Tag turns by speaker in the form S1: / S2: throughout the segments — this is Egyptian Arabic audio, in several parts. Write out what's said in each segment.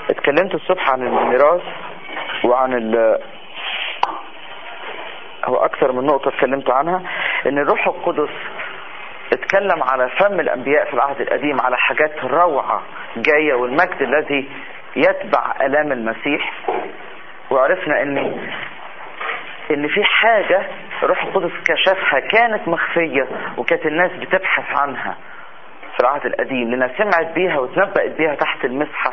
S1: اتكلمت الصبح عن الميراث وعن ال هو اكثر من نقطة اتكلمت عنها ان الروح القدس اتكلم على فم الانبياء في العهد القديم على حاجات روعة جاية والمجد الذي يتبع الام المسيح وعرفنا ان ان في حاجة الروح القدس كشفها كانت مخفية وكانت الناس بتبحث عنها في العهد القديم لانها سمعت بيها وتنبأت بيها تحت المسحة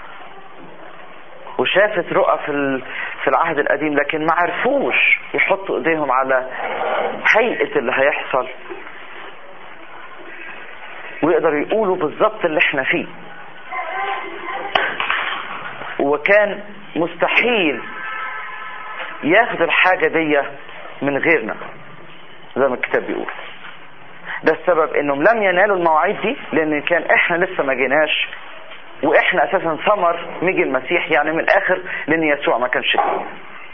S1: وشافت رؤى في في العهد القديم لكن ما عرفوش يحطوا ايديهم على هيئة اللي هيحصل ويقدروا يقولوا بالظبط اللي احنا فيه وكان مستحيل ياخد الحاجة دي من غيرنا زي ما الكتاب بيقول ده السبب انهم لم ينالوا المواعيد دي لان كان احنا لسه ما جيناش واحنا اساسا ثمر مجي المسيح يعني من الاخر لان يسوع ما كانش فيه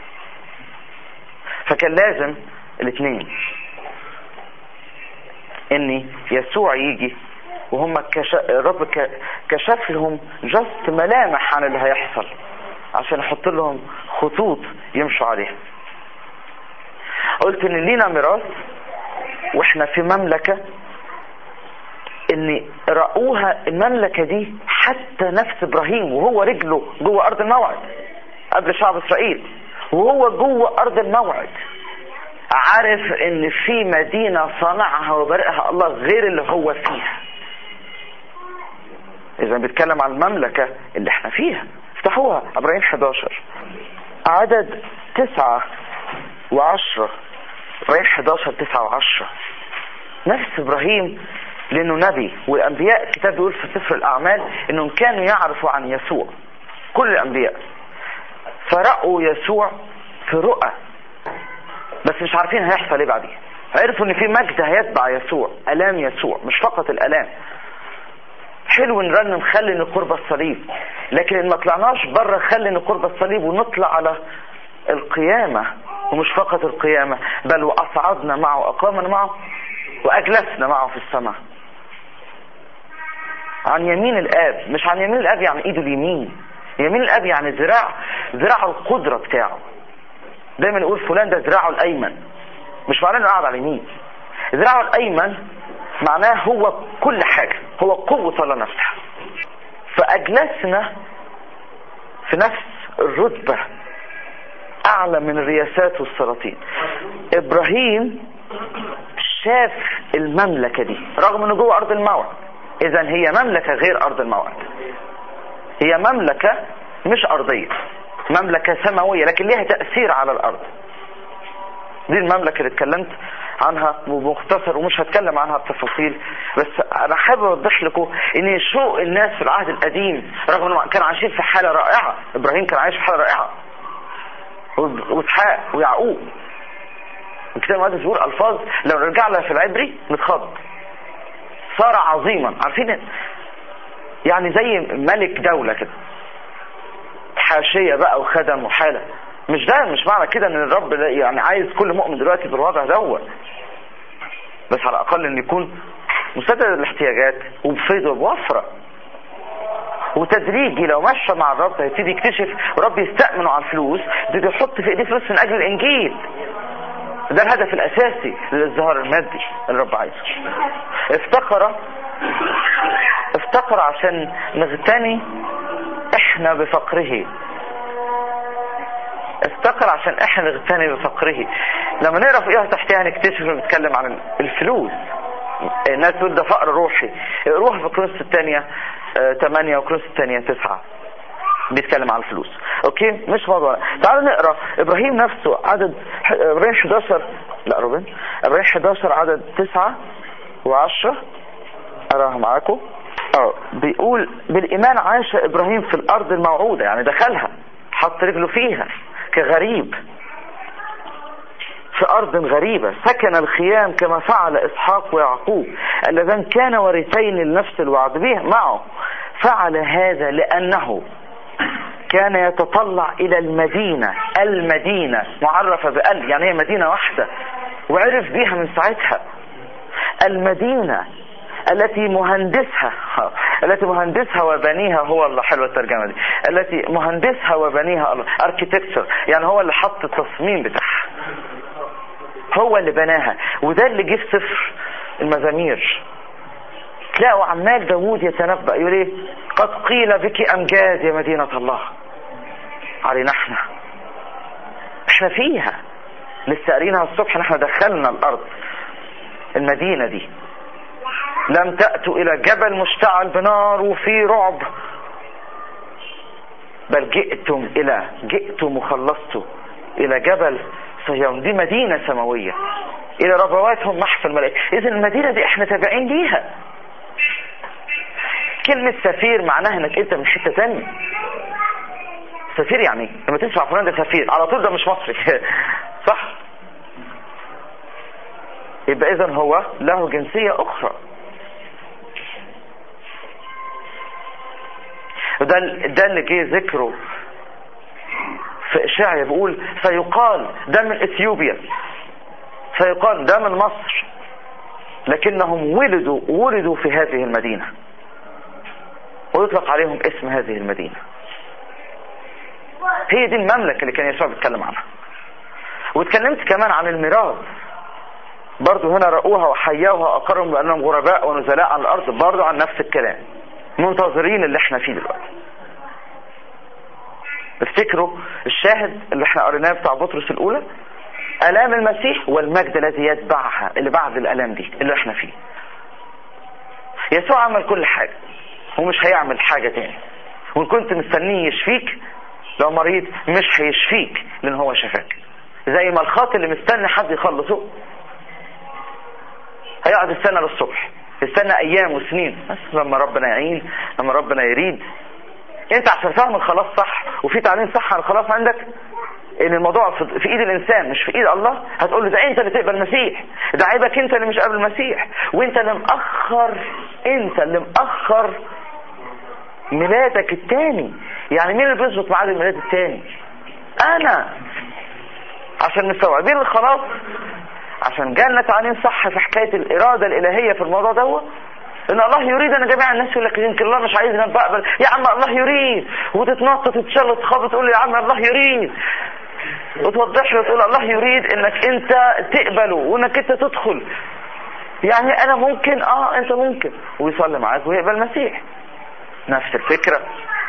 S1: فكان لازم الاثنين ان يسوع يجي وهم كش... الرب ك... كشف لهم جست ملامح عن اللي هيحصل عشان يحط لهم خطوط يمشوا عليها قلت ان لينا ميراث واحنا في مملكة ان رأوها المملكة دي حتى نفس ابراهيم وهو رجله جوه ارض الموعد قبل شعب اسرائيل وهو جوه ارض الموعد عارف ان في مدينة صنعها وبرئها الله غير اللي هو فيها اذا بيتكلم عن المملكة اللي احنا فيها افتحوها ابراهيم 11 عدد تسعة وعشرة ابراهيم 11 تسعة وعشرة نفس ابراهيم لانه نبي والانبياء الكتاب بيقول في سفر الاعمال انهم كانوا يعرفوا عن يسوع كل الانبياء فرأوا يسوع في رؤى بس مش عارفين هيحصل ايه بعدين عرفوا ان في مجد هيتبع يسوع الام يسوع مش فقط الالام حلو نرنم خلي قرب الصليب لكن ان ما طلعناش بره خلي قرب الصليب ونطلع على القيامة ومش فقط القيامة بل واصعدنا معه واقامنا معه واجلسنا معه في السماء عن يمين الاب مش عن يمين الاب يعني ايده اليمين يمين الاب يعني ذراع ذراع القدرة بتاعه دايما نقول فلان ده ذراعه الايمن مش معناه انه قاعد على اليمين ذراعه الايمن معناه هو كل حاجة هو قوة الله نفسها فأجلسنا في نفس الرتبة أعلى من الرياسات والسلاطين إبراهيم شاف المملكة دي رغم أنه جوه أرض الموعد إذا هي مملكة غير أرض الموعد هي مملكة مش أرضية مملكة سماوية لكن ليها تأثير على الأرض دي المملكة اللي اتكلمت عنها بمختصر ومش هتكلم عنها بتفاصيل بس انا حابب اوضح لكم ان شوق الناس في العهد القديم رغم انهم كانوا عايشين في حاله رائعه ابراهيم كان عايش في حاله رائعه واسحاق ويعقوب الكتاب المقدس بيقول الفاظ لو رجع لها في العبري نتخض صار عظيما عارفين يعني زي ملك دوله كده حاشيه بقى وخدم وحاله مش ده مش معنى كده ان الرب يعني عايز كل مؤمن دلوقتي بالوضع دوت بس على الاقل ان يكون مسدد الاحتياجات وبفيض وبوفرة وتدريجي لو مشى مع الرب هيبتدي يكتشف ورب يستأمنه على الفلوس يبتدي يحط في ايديه فلوس من اجل الانجيل ده الهدف الاساسي للازدهار المادي اللي الرب عايزه افتقر افتقر عشان نغتني احنا بفقره افتقر عشان احنا نغتني بفقره لما نقرا فوقيها تحتها نكتشف انه بيتكلم عن الفلوس الناس تقول ده فقر روحي روح في كروس الثانية 8 وكروس الثانية 9 بيتكلم عن الفلوس اوكي مش موضوع تعالوا نقرا ابراهيم نفسه عدد ابراهيم 11 لا روبن ابراهيم 11 عدد 9 و10 اراها معاكم اه بيقول بالايمان عاش ابراهيم في الارض الموعوده يعني دخلها حط رجله فيها كغريب في أرض غريبة سكن الخيام كما فعل إسحاق ويعقوب اللذان كان ورثين لنفس الوعد به معه فعل هذا لأنه كان يتطلع إلى المدينة المدينة معرفة بأل يعني هي مدينة واحدة وعرف بيها من ساعتها المدينة التي مهندسها التي مهندسها وبنيها هو الله حلوة الترجمة دي التي مهندسها وبنيها الله اركيتكتشر يعني هو اللي حط التصميم بتاعها هو اللي بناها وده اللي جه في سفر المزامير تلاقوا عمال داوود يتنبأ يقول ايه قد قيل بك امجاد يا مدينة الله علينا احنا احنا فيها لسه قارينها الصبح ان احنا دخلنا الارض المدينة دي لم تأتوا الى جبل مشتعل بنار وفي رعب بل جئتم الى جئتم وخلصتوا الى جبل صهيون دي مدينة سماوية الى ربواتهم محفى الملائكة اذا المدينة دي احنا تابعين ليها كلمة سفير معناها انك انت من حتة تانية سفير يعني لما تسمع فلان ده سفير على طول ده مش مصري صح يبقى اذا هو له جنسية اخرى وده ده اللي جه ذكره في اشعيا بيقول سيقال ده من اثيوبيا سيقال ده من مصر لكنهم ولدوا ولدوا في هذه المدينة ويطلق عليهم اسم هذه المدينة هي دي المملكة اللي كان يسوع بيتكلم عنها واتكلمت كمان عن الميراث برضو هنا رأوها وحيوها أقرهم بأنهم غرباء ونزلاء عن الأرض برضو عن نفس الكلام منتظرين اللي احنا فيه دلوقتي افتكروا الشاهد اللي احنا قريناه بتاع بطرس الأولى آلام المسيح والمجد الذي يتبعها اللي بعد الآلام دي اللي احنا فيه يسوع عمل كل حاجة ومش هيعمل حاجة تاني وان كنت مستنيه يشفيك لو مريض مش هيشفيك لان هو شفاك زي ما الخاطئ اللي مستني حد يخلصه هيقعد يستنى للصبح يستنى ايام وسنين بس لما ربنا يعين لما ربنا يريد انت عشان فاهم الخلاص صح وفي تعليم صح عن الخلاص عندك ان الموضوع في ايد الانسان مش في ايد الله هتقول له ده انت اللي تقبل المسيح ده عيبك انت اللي مش قابل المسيح وانت اللي مأخر انت اللي مأخر ميلادك التاني يعني مين اللي بيظبط ميعاد الميلاد التاني انا عشان مستوعبين الخلاص عشان جالنا تعليم صح في حكايه الاراده الالهيه في الموضوع دوت ان الله يريد ان جميع الناس يقول لك يمكن الله مش عايز ان بقبل يا عم الله يريد وتتنطط تتشلط تخبط تقول يا عم الله يريد وتوضح له تقول الله يريد انك انت تقبله وانك انت تدخل يعني انا ممكن اه انت ممكن ويصلي معاك ويقبل المسيح نفس الفكرة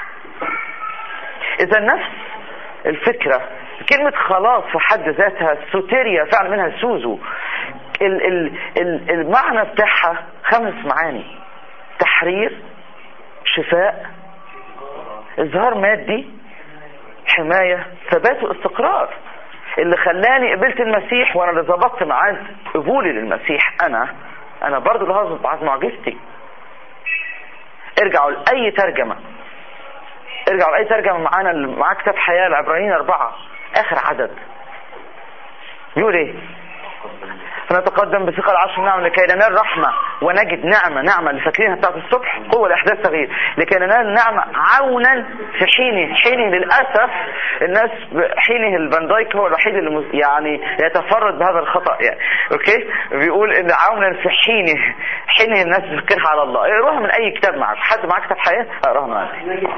S1: اذا نفس الفكرة كلمة خلاص في حد ذاتها سوتيريا فعلا منها سوزو ال ال ال المعنى بتاعها خمس معاني تحرير شفاء اظهار مادي حماية ثبات واستقرار اللي خلاني قبلت المسيح وانا اللي ظبطت ميعاد قبولي للمسيح انا انا برضه اللي هظبط ميعاد معجزتي ارجعوا لأي ترجمة ارجعوا لأي ترجمة معانا معاه كتاب حياة العبرانيين أربعة آخر عدد بيقول ايه فنتقدم بثقة العشر نعم لكي ننال رحمة ونجد نعمة نعمة اللي فاكرينها بتاعت الصبح قوة الإحداث تغيير لكي ننال نعمة عونا في حينه حينه للأسف الناس حينه البندايك هو الوحيد اللي يعني يتفرد بهذا الخطأ يعني أوكي بيقول إن عونا في حينه حينه الناس تفكرها على الله اقراها من أي كتاب معك حد معاه كتاب حياة اقراها معاك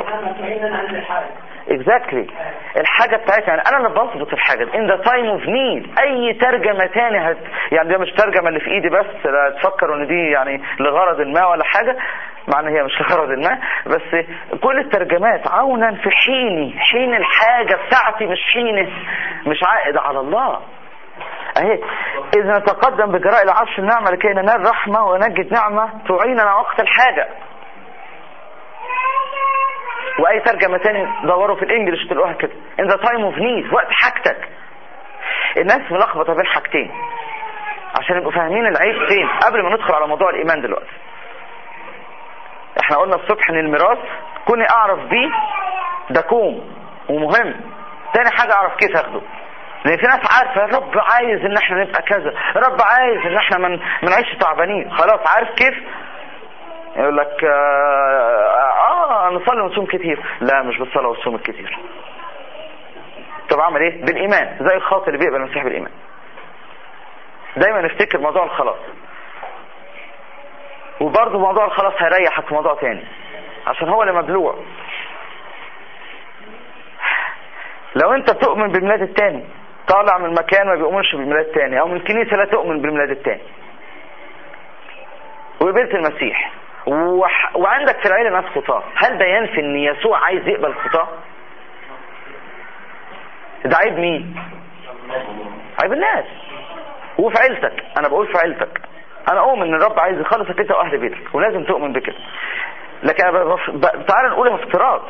S1: اكزاكتلي exactly. الحاجة بتاعتي يعني انا اللي بظبط الحاجة ان ذا تايم اوف نيد اي ترجمة تاني هت يعني دي مش ترجمة اللي في ايدي بس لا تفكروا ان دي يعني لغرض ما ولا حاجة مع ان هي مش لغرض ما بس كل الترجمات عونا في حيني حين الحاجة بتاعتي مش حينه مش عائد على الله اهي اذا نتقدم بجراء العرش النعمة لكي ننال رحمة ونجد نعمة تعيننا وقت الحاجة واي ترجمة تاني دوروا في الانجليش تلاقوها كده in the time of need وقت حاجتك الناس ملخبطة بين حاجتين عشان يبقوا فاهمين العيب فين قبل ما ندخل على موضوع الايمان دلوقتي احنا قلنا الصبح ان الميراث كوني اعرف بيه ده كوم ومهم تاني حاجة اعرف كيف اخده لان في ناس عارفة الرب عايز ان احنا نبقى كذا الرب عايز ان احنا من منعيش تعبانين خلاص عارف كيف يقول لك اه, آه نصلي ونصوم كتير لا مش بالصلاة والصوم الكتير طب اعمل ايه بالايمان زي الخاطئ اللي بيقبل المسيح بالايمان دايما نفتكر موضوع الخلاص وبرضه موضوع الخلاص هيريحك في موضوع تاني عشان هو اللي مبلوع لو انت تؤمن بالميلاد التاني طالع من مكان ما بيؤمنش بالميلاد التاني او من كنيسة لا تؤمن بالميلاد التاني وقبلت المسيح وح... وعندك في العيلة ناس خطاة هل ده ينفي ان يسوع عايز يقبل الخطاة ده عيب مين عيب الناس وفي عيلتك انا بقول في عيلتك انا اؤمن ان الرب عايز يخلصك انت واهل بيتك ولازم تؤمن بكده لكن انا ب... ب... تعال نقولها افتراض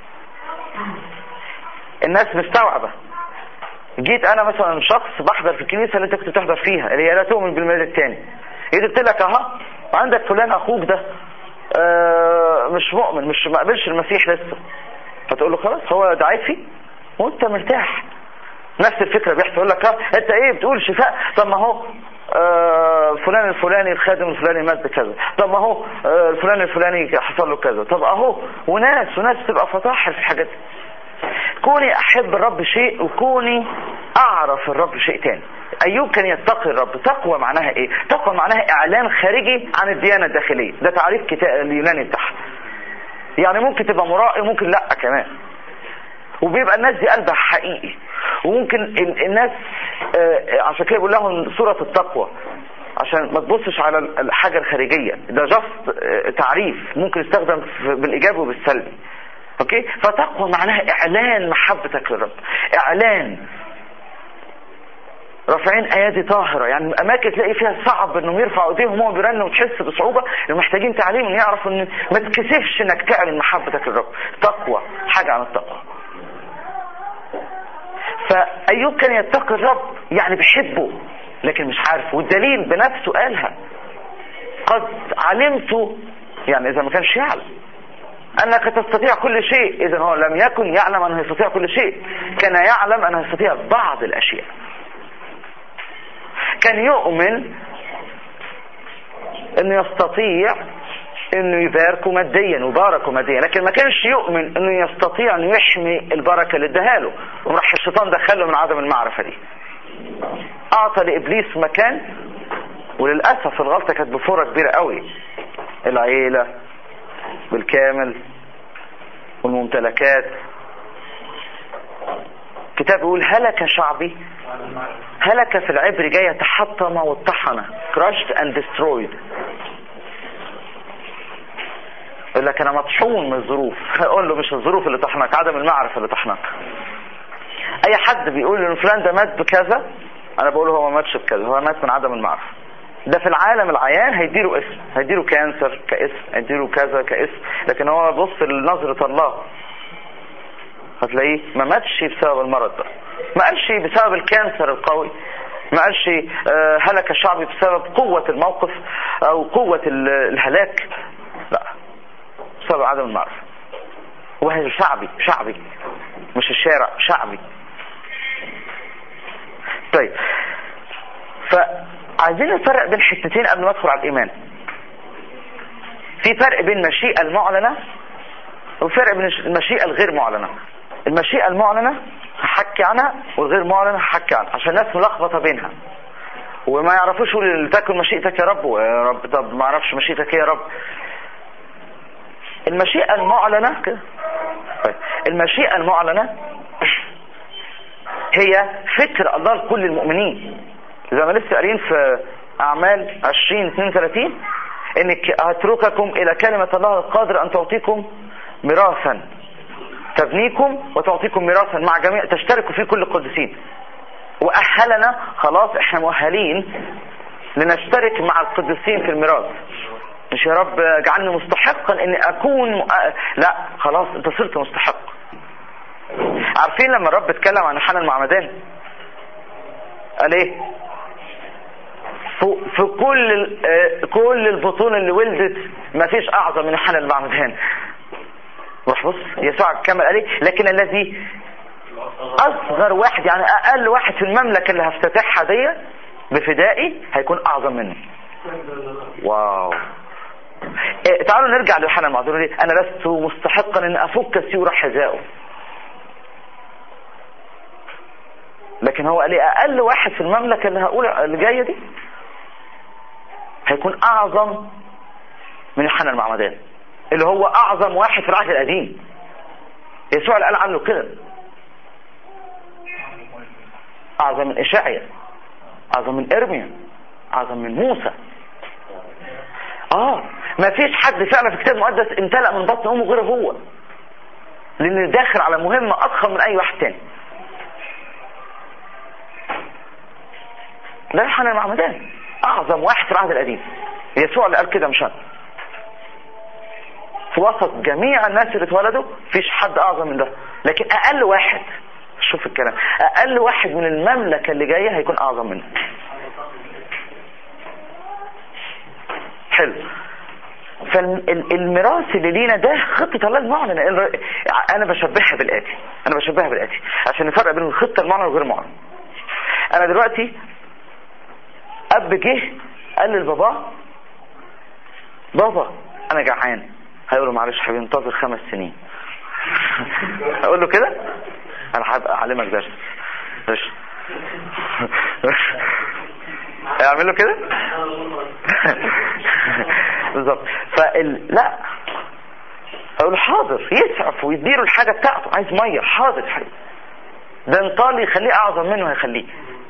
S1: الناس مستوعبة جيت انا مثلا شخص بحضر في الكنيسة اللي انت كنت بتحضر فيها اللي هي لا تؤمن بالميلاد التاني جيت قلت لك اها وعندك فلان اخوك ده آه مش مؤمن مش ما قبلش المسيح لسه فتقول له خلاص هو ده عيب فيه وانت مرتاح نفس الفكرة بيحصل يقول لك اه انت ايه بتقول شفاء طب ما هو آه فلان الفلاني الخادم الفلاني مات بكذا طب ما هو آه الفلان الفلاني حصل له كذا طب اهو وناس وناس تبقى فطاحل في الحاجات دي كوني احب الرب شيء وكوني اعرف الرب شيء تاني ايوب كان يتقي الرب تقوى معناها ايه تقوى معناها اعلان خارجي عن الديانة الداخلية ده تعريف كتاب اليوناني بتاعها يعني ممكن تبقى مرائي وممكن لا كمان وبيبقى الناس دي قلبها حقيقي وممكن الناس عشان كده بيقول لهم صورة التقوى عشان ما تبصش على الحاجة الخارجية ده جاست تعريف ممكن يستخدم بالايجاب وبالسلبي اوكي فتقوى معناها اعلان محبتك للرب اعلان رافعين ايادي طاهره يعني اماكن تلاقي فيها صعب انهم يرفعوا ايديهم وهو بيرنوا وتحس بصعوبه محتاجين تعليم ان يعرفوا ان ما تكسفش انك تعلن محبتك للرب تقوى حاجه عن التقوى فايوب كان يتقي الرب يعني بيحبه لكن مش عارف والدليل بنفسه قالها قد علمت يعني اذا ما كانش يعلم انك تستطيع كل شيء اذا هو لم يكن يعلم انه يستطيع كل شيء كان يعلم انه يستطيع بعض الاشياء كان يؤمن انه يستطيع انه يباركه ماديا وباركه ماديا لكن ما كانش يؤمن انه يستطيع انه يحمي البركه اللي اداها له وراح الشيطان دخله من عدم المعرفه دي اعطى لابليس مكان وللاسف الغلطه كانت بفوره كبيره قوي العيله بالكامل والممتلكات كتاب يقول هلك شعبي هلك في العبر جاية تحطم واتطحن crushed and destroyed يقول لك انا مطحون من الظروف اقول له مش الظروف اللي طحنك عدم المعرفة اللي طحنك اي حد بيقول ان فلان ده مات بكذا انا بقول له هو ما ماتش بكذا هو مات من عدم المعرفة ده في العالم العيان هيديله اسم هيديله كانسر كاسم هيديله كذا كاسم لكن هو بص لنظرة الله هتلاقيه ما ماتش بسبب المرض ده ما قالش بسبب الكانسر القوي ما قالش آه هلك الشعب بسبب قوة الموقف او قوة الهلاك لا بسبب عدم المعرفة وهي شعبي شعبي مش الشارع شعبي طيب فعايزين نفرق بين حتتين قبل ما ندخل على الايمان في فرق بين المشيئة المعلنة وفرق بين المشيئة الغير معلنة المشيئة المعلنة هحكي عنها والغير معلنة هحكي عنها عشان الناس ملخبطة بينها وما يعرفوش يقول تاكل مشيئتك يا رب يا رب طب ما اعرفش مشيئتك ايه يا رب المشيئة المعلنة كده طيب المشيئة المعلنة هي فكر الله لكل المؤمنين زي ما لسه قارين في اعمال 20 32 ان اترككم الى كلمة الله القادر ان تعطيكم ميراثا تبنيكم وتعطيكم ميراثا مع جميع تشتركوا فيه كل القديسين واهلنا خلاص احنا مؤهلين لنشترك مع القديسين في الميراث مش يا رب اجعلني مستحقا اني اكون مؤ... لا خلاص انت صرت مستحق عارفين لما الرب اتكلم عن حنا المعمدان قال ايه في كل كل البطون اللي ولدت ما فيش اعظم من حنا المعمدان روح بص يسوع كمل قال ايه لكن الذي اصغر واحد يعني اقل واحد في المملكه اللي هفتتحها دي بفدائي هيكون اعظم مني واو إيه تعالوا نرجع ليوحنا المعذور دي انا لست مستحقا ان افك سيور حذائه لكن هو قال لي اقل واحد في المملكه اللي هقول اللي جايه دي هيكون اعظم من يوحنا المعمدان اللي هو اعظم واحد في العهد القديم يسوع اللي قال عنه كده اعظم من اشعيا اعظم من ارميا اعظم من موسى اه ما فيش حد فعلا في الكتاب المقدس امتلأ من بطن امه غير هو لان داخل على مهمة اضخم من اي واحد تاني ده يوحنا المعمدان اعظم واحد في العهد القديم يسوع اللي قال كده مش انا في وسط جميع الناس اللي اتولدوا فيش حد اعظم من ده لكن اقل واحد شوف الكلام اقل واحد من المملكة اللي جاية هيكون اعظم منه حلو فالميراث اللي لينا ده خطة الله المعلنة انا بشبهها بالاتي انا بشبهها بالاتي عشان نفرق بين الخطة المعلنة وغير المعلنة انا دلوقتي اب جه قال للبابا بابا انا جعان هيقول له معلش حبيبي انتظر خمس سنين اقول له كده انا هبقى اعلمك درس ماشي اعمل له كده بالظبط فال لا اقول حاضر يسعف ويديله الحاجه بتاعته عايز ميه حاضر حبيبي ده انطال يخليه اعظم منه هيخليه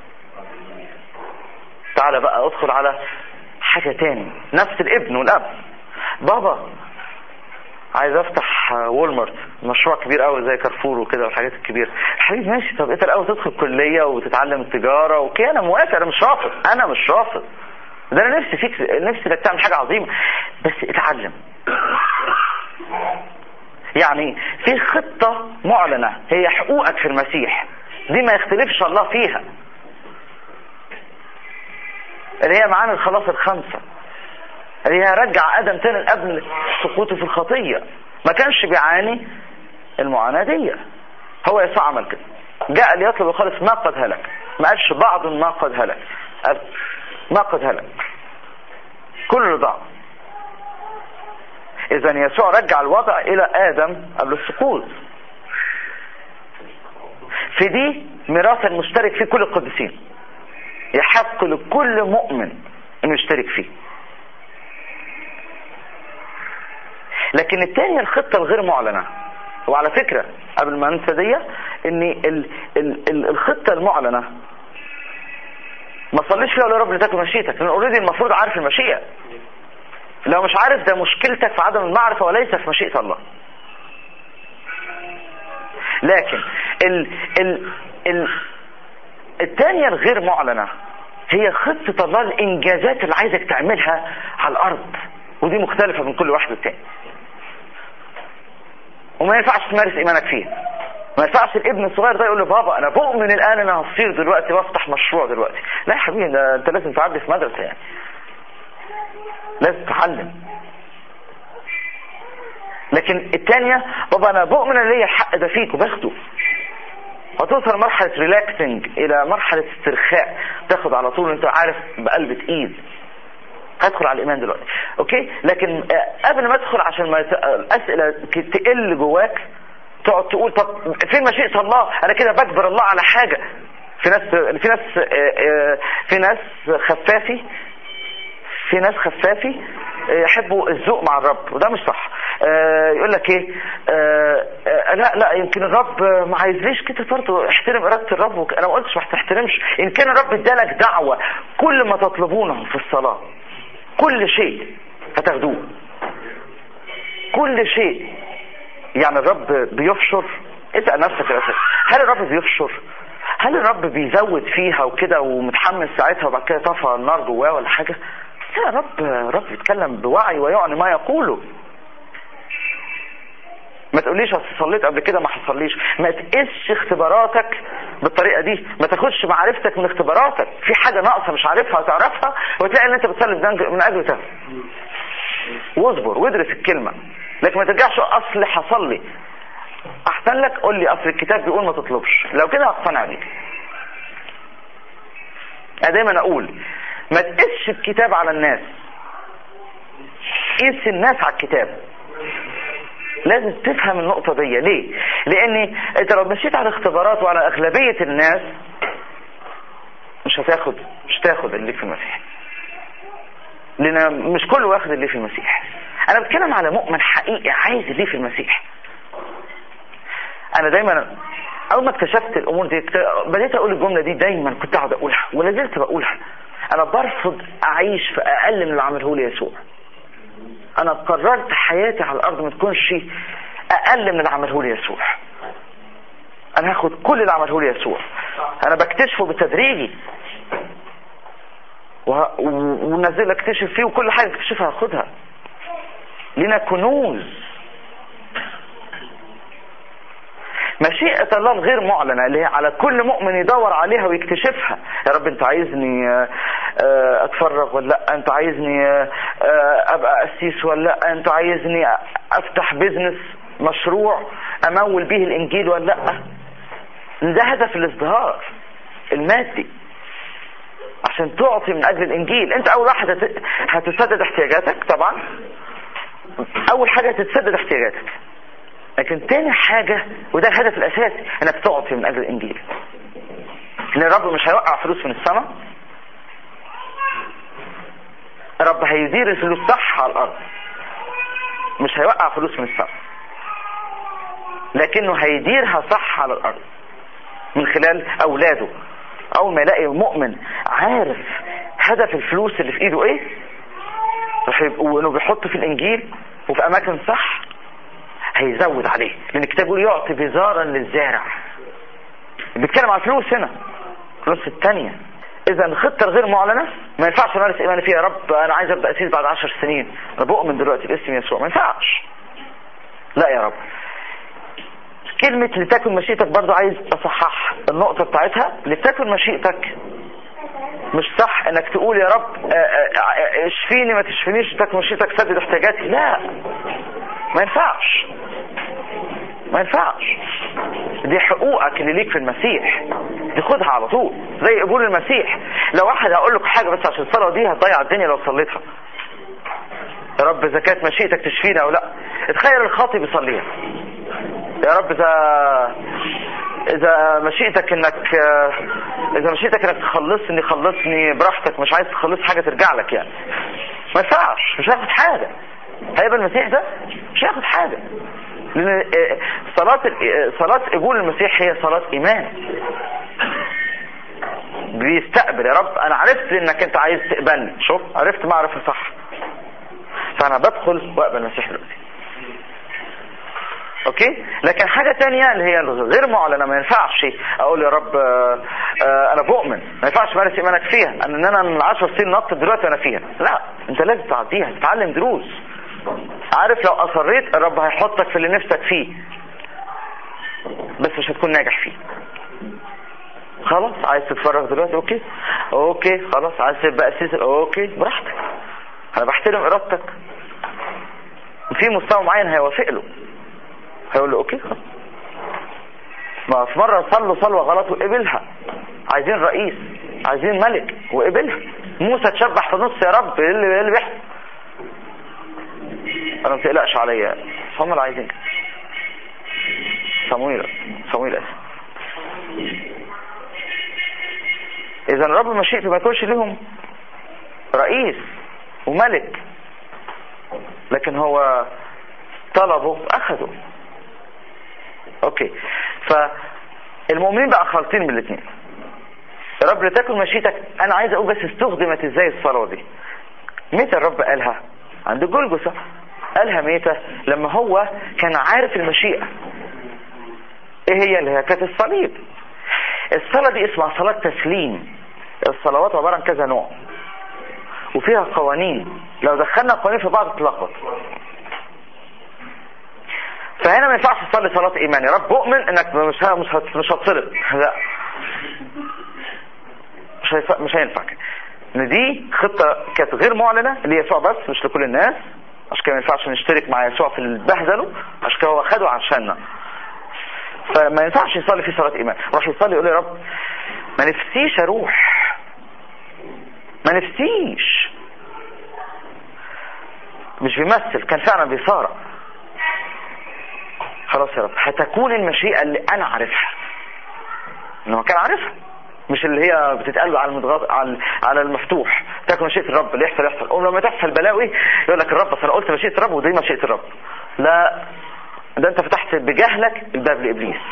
S1: تعالى بقى ادخل على حاجة تاني نفس الابن والاب بابا عايز افتح وولمارت مشروع كبير قوي زي كارفور وكده والحاجات الكبيرة حبيبي ماشي طب انت الاول تدخل كلية وتتعلم التجارة اوكي انا موافق انا مش رافض انا مش رافض ده انا نفسي فيك نفسي انك تعمل حاجة عظيمة بس اتعلم يعني في خطة معلنة هي حقوقك في المسيح دي ما يختلفش الله فيها اللي هي معانا الخلاص الخمسة اللي هي رجع ادم تاني قبل سقوطه في الخطية ما كانش بيعاني المعاناة دي هو يسوع عمل كده جاء ليطلب الخالص ما قد هلك ما قالش بعض ما قد هلك قال ما قد هلك كل ضعف اذا يسوع رجع الوضع الى ادم قبل السقوط في دي ميراث المشترك فيه كل القديسين يحق لكل مؤمن انه يشترك فيه لكن التانية الخطة الغير معلنة وعلى فكرة قبل ما انسى دي ان ال ال ال الخطة المعلنة ما تصليش فيها ولا رب لتكن مشيئتك لان اوريدي المفروض عارف المشيئة لو مش عارف ده مشكلتك في عدم المعرفة وليس في مشيئة الله لكن ال ال ال التانية الغير معلنة هي خطة الله الانجازات اللي عايزك تعملها على الارض ودي مختلفة من كل واحد والتاني وما ينفعش تمارس ايمانك فيها ما ينفعش الابن الصغير ده يقول له بابا انا بؤمن الان انا هصير دلوقتي وافتح مشروع دلوقتي لا يا حبيبي ده انت لازم تعدي في مدرسة يعني لازم تتعلم لكن الثانية بابا انا بؤمن ان ليا الحق ده فيك وباخده هتوصل مرحلة ريلاكسنج الى مرحلة استرخاء تاخد على طول انت عارف بقلب تقيل هدخل على الايمان دلوقتي اوكي لكن قبل ما ادخل عشان ما الاسئلة تقل جواك تقعد تقول طب فين مشيئة الله انا كده بجبر الله على حاجة في ناس في ناس في ناس خفافي في ناس خفافي يحبوا الذوق مع الرب وده مش صح يقول لك ايه لا لا يمكن الرب ما عايزليش كده برضه احترم اراده الرب انا ما قلتش ما تحترمش ان كان الرب ادالك دعوه كل ما تطلبونه في الصلاه كل شيء هتاخدوه كل شيء يعني الرب بيفشر اسال نفسك يا أسف. هل الرب بيفشر هل الرب بيزود فيها وكده ومتحمس ساعتها وبعد كده طفى النار جواه ولا حاجه لا رب رب بيتكلم بوعي ويعني ما يقوله ما تقوليش اصل صليت قبل كده ما حصليش ما تقيسش اختباراتك بالطريقه دي ما تاخدش معرفتك من اختباراتك في حاجه ناقصه مش عارفها وتعرفها وتلاقي ان انت بتصلي من اجل ده واصبر وادرس الكلمه لكن ما ترجعش اصل حصل لي احسن لك قول لي اصل الكتاب بيقول ما تطلبش لو كده هقتنع بيك انا دايما اقول ما تقيسش الكتاب على الناس قيس الناس على الكتاب لازم تفهم النقطة دي ليه لان انت لو مشيت على اختبارات وعلى اغلبية الناس مش هتاخد مش تاخد اللي في المسيح لان مش كله واخد اللي في المسيح انا بتكلم على مؤمن حقيقي عايز ليه في المسيح انا دايما اول ما اكتشفت الامور دي بديت اقول الجمله دي دايما كنت اقعد اقولها ولا زلت بقولها انا برفض اعيش في اقل من اللي عمله لي يسوع انا قررت حياتي على الارض ما تكونش اقل من اللي عمله لي يسوع انا هاخد كل اللي عمله لي يسوع انا بكتشفه بالتدريجي وه... ونزل اكتشف فيه وكل حاجه اكتشفها هاخدها لنا كنوز مشيئة الله الغير معلنة اللي هي على كل مؤمن يدور عليها ويكتشفها يا رب انت عايزني اتفرغ ولا لا انت عايزني ابقى قسيس ولا لا انت عايزني افتح بيزنس مشروع امول به الانجيل ولا لا ده هدف الازدهار المادي عشان تعطي من اجل الانجيل انت اول واحد هتسدد احتياجاتك طبعا اول حاجة تتسدد احتياجاتك لكن تاني حاجة وده الهدف الاساسي انك تعطي من اجل الانجيل ان الرب مش هيوقع فلوس من السماء الرب هيدير الفلوس صح على الارض مش هيوقع فلوس من السماء لكنه هيديرها صح على الارض من خلال اولاده اول ما يلاقي مؤمن عارف هدف الفلوس اللي في ايده ايه وانه بيحط في الانجيل وفي اماكن صح هيزود عليه لان الكتاب يقول يعطي بزارا للزارع بيتكلم على الفلوس هنا الفلوس الثانيه اذا الخطه الغير معلنه ما ينفعش امارس ايماني فيها يا رب انا عايز ابدا اسيس بعد عشر سنين انا بؤمن دلوقتي باسم يسوع ما ينفعش لا يا رب كلمة لتكن مشيئتك برضو عايز اصحح النقطة بتاعتها لتكن مشيئتك مش صح انك تقول يا رب اشفيني ما تشفينيش لتكن مشيئتك سدد احتياجاتي لا ما ينفعش ما ينفعش دي حقوقك اللي ليك في المسيح دي خدها على طول زي قبول المسيح لو واحد هقول لك حاجة بس عشان الصلاة دي هتضيع الدنيا لو صليتها يا رب اذا كانت مشيئتك تشفينا او لا تخيل الخاطي بيصليها يا رب اذا اذا مشيئتك انك اذا مشيئتك انك تخلصني خلصني براحتك مش عايز تخلص حاجة ترجع لك يعني ما ينفعش مش هياخد حاجة هيبقى المسيح ده مش هياخد حاجة لان صلاة صلاة قبول المسيح هي صلاة ايمان بيستقبل يا رب انا عرفت انك انت عايز تقبلني شوف عرفت معرفة صح فانا بدخل واقبل المسيح دلوقتي اوكي لكن حاجة تانية اللي هي غير معلنة ما ينفعش اقول يا رب آآ آآ انا بؤمن ما ينفعش مارس ايمانك فيها ان انا من 10 سنين نط دلوقتي انا فيها لا انت لازم تعديها تتعلم دروس عارف لو اصريت الرب هيحطك في اللي نفسك فيه بس مش هتكون ناجح فيه خلاص عايز تتفرغ دلوقتي اوكي اوكي خلاص عايز تبقى اسيس اوكي براحتك انا بحترم ارادتك في مستوى معين هيوافق له هيقول له اوكي خلاص ما في مرة صلوا صلوة غلط وقبلها عايزين رئيس عايزين ملك وقبلها موسى تشبح في نص يا رب ايه اللي, إيه اللي بيحصل انا ما تقلقش عليا هم اللي عايزين صمويل صمويل اسف اذا الرب مشيئته ما يكونش لهم رئيس وملك لكن هو طلبه اخذه اوكي فالمؤمنين بقى خالطين من الاثنين يا رب لتكن مشيتك انا عايز اقول بس استخدمت ازاي الصلاه دي متى الرب قالها عند جولجوسا قالها متى لما هو كان عارف المشيئه ايه هي اللي هي كانت الصليب الصلاه دي اسمها صلاه تسليم الصلوات عباره عن كذا نوع وفيها قوانين لو دخلنا قوانين في بعض تتلخبط فهنا ما ينفعش تصلي صلاة ايمان يا رب اؤمن انك مش ها مش هت مش هتصلب لا مش هينفع مش هينفع ان دي خطة كانت غير معلنة ليسوع بس مش لكل الناس عشان كده ما ينفعش نشترك مع يسوع في البهدله عشان كده هو خده عشاننا فما ينفعش يصلي في صلاة ايمان راح يصلي يقول يا رب ما نفسيش اروح ما نفسيش مش بيمثل كان فعلا بيصارع خلاص يا رب هتكون المشيئة اللي انا عارفها انه كان عارفها مش اللي هي بتتقال على المضغط على على المفتوح تكن مشيئه الرب اللي يحصل يحصل ولما تحصل بلاوي يقول لك الرب انا قلت مشيئه الرب ودي مشيئه الرب لا ده انت فتحت بجهلك الباب لابليس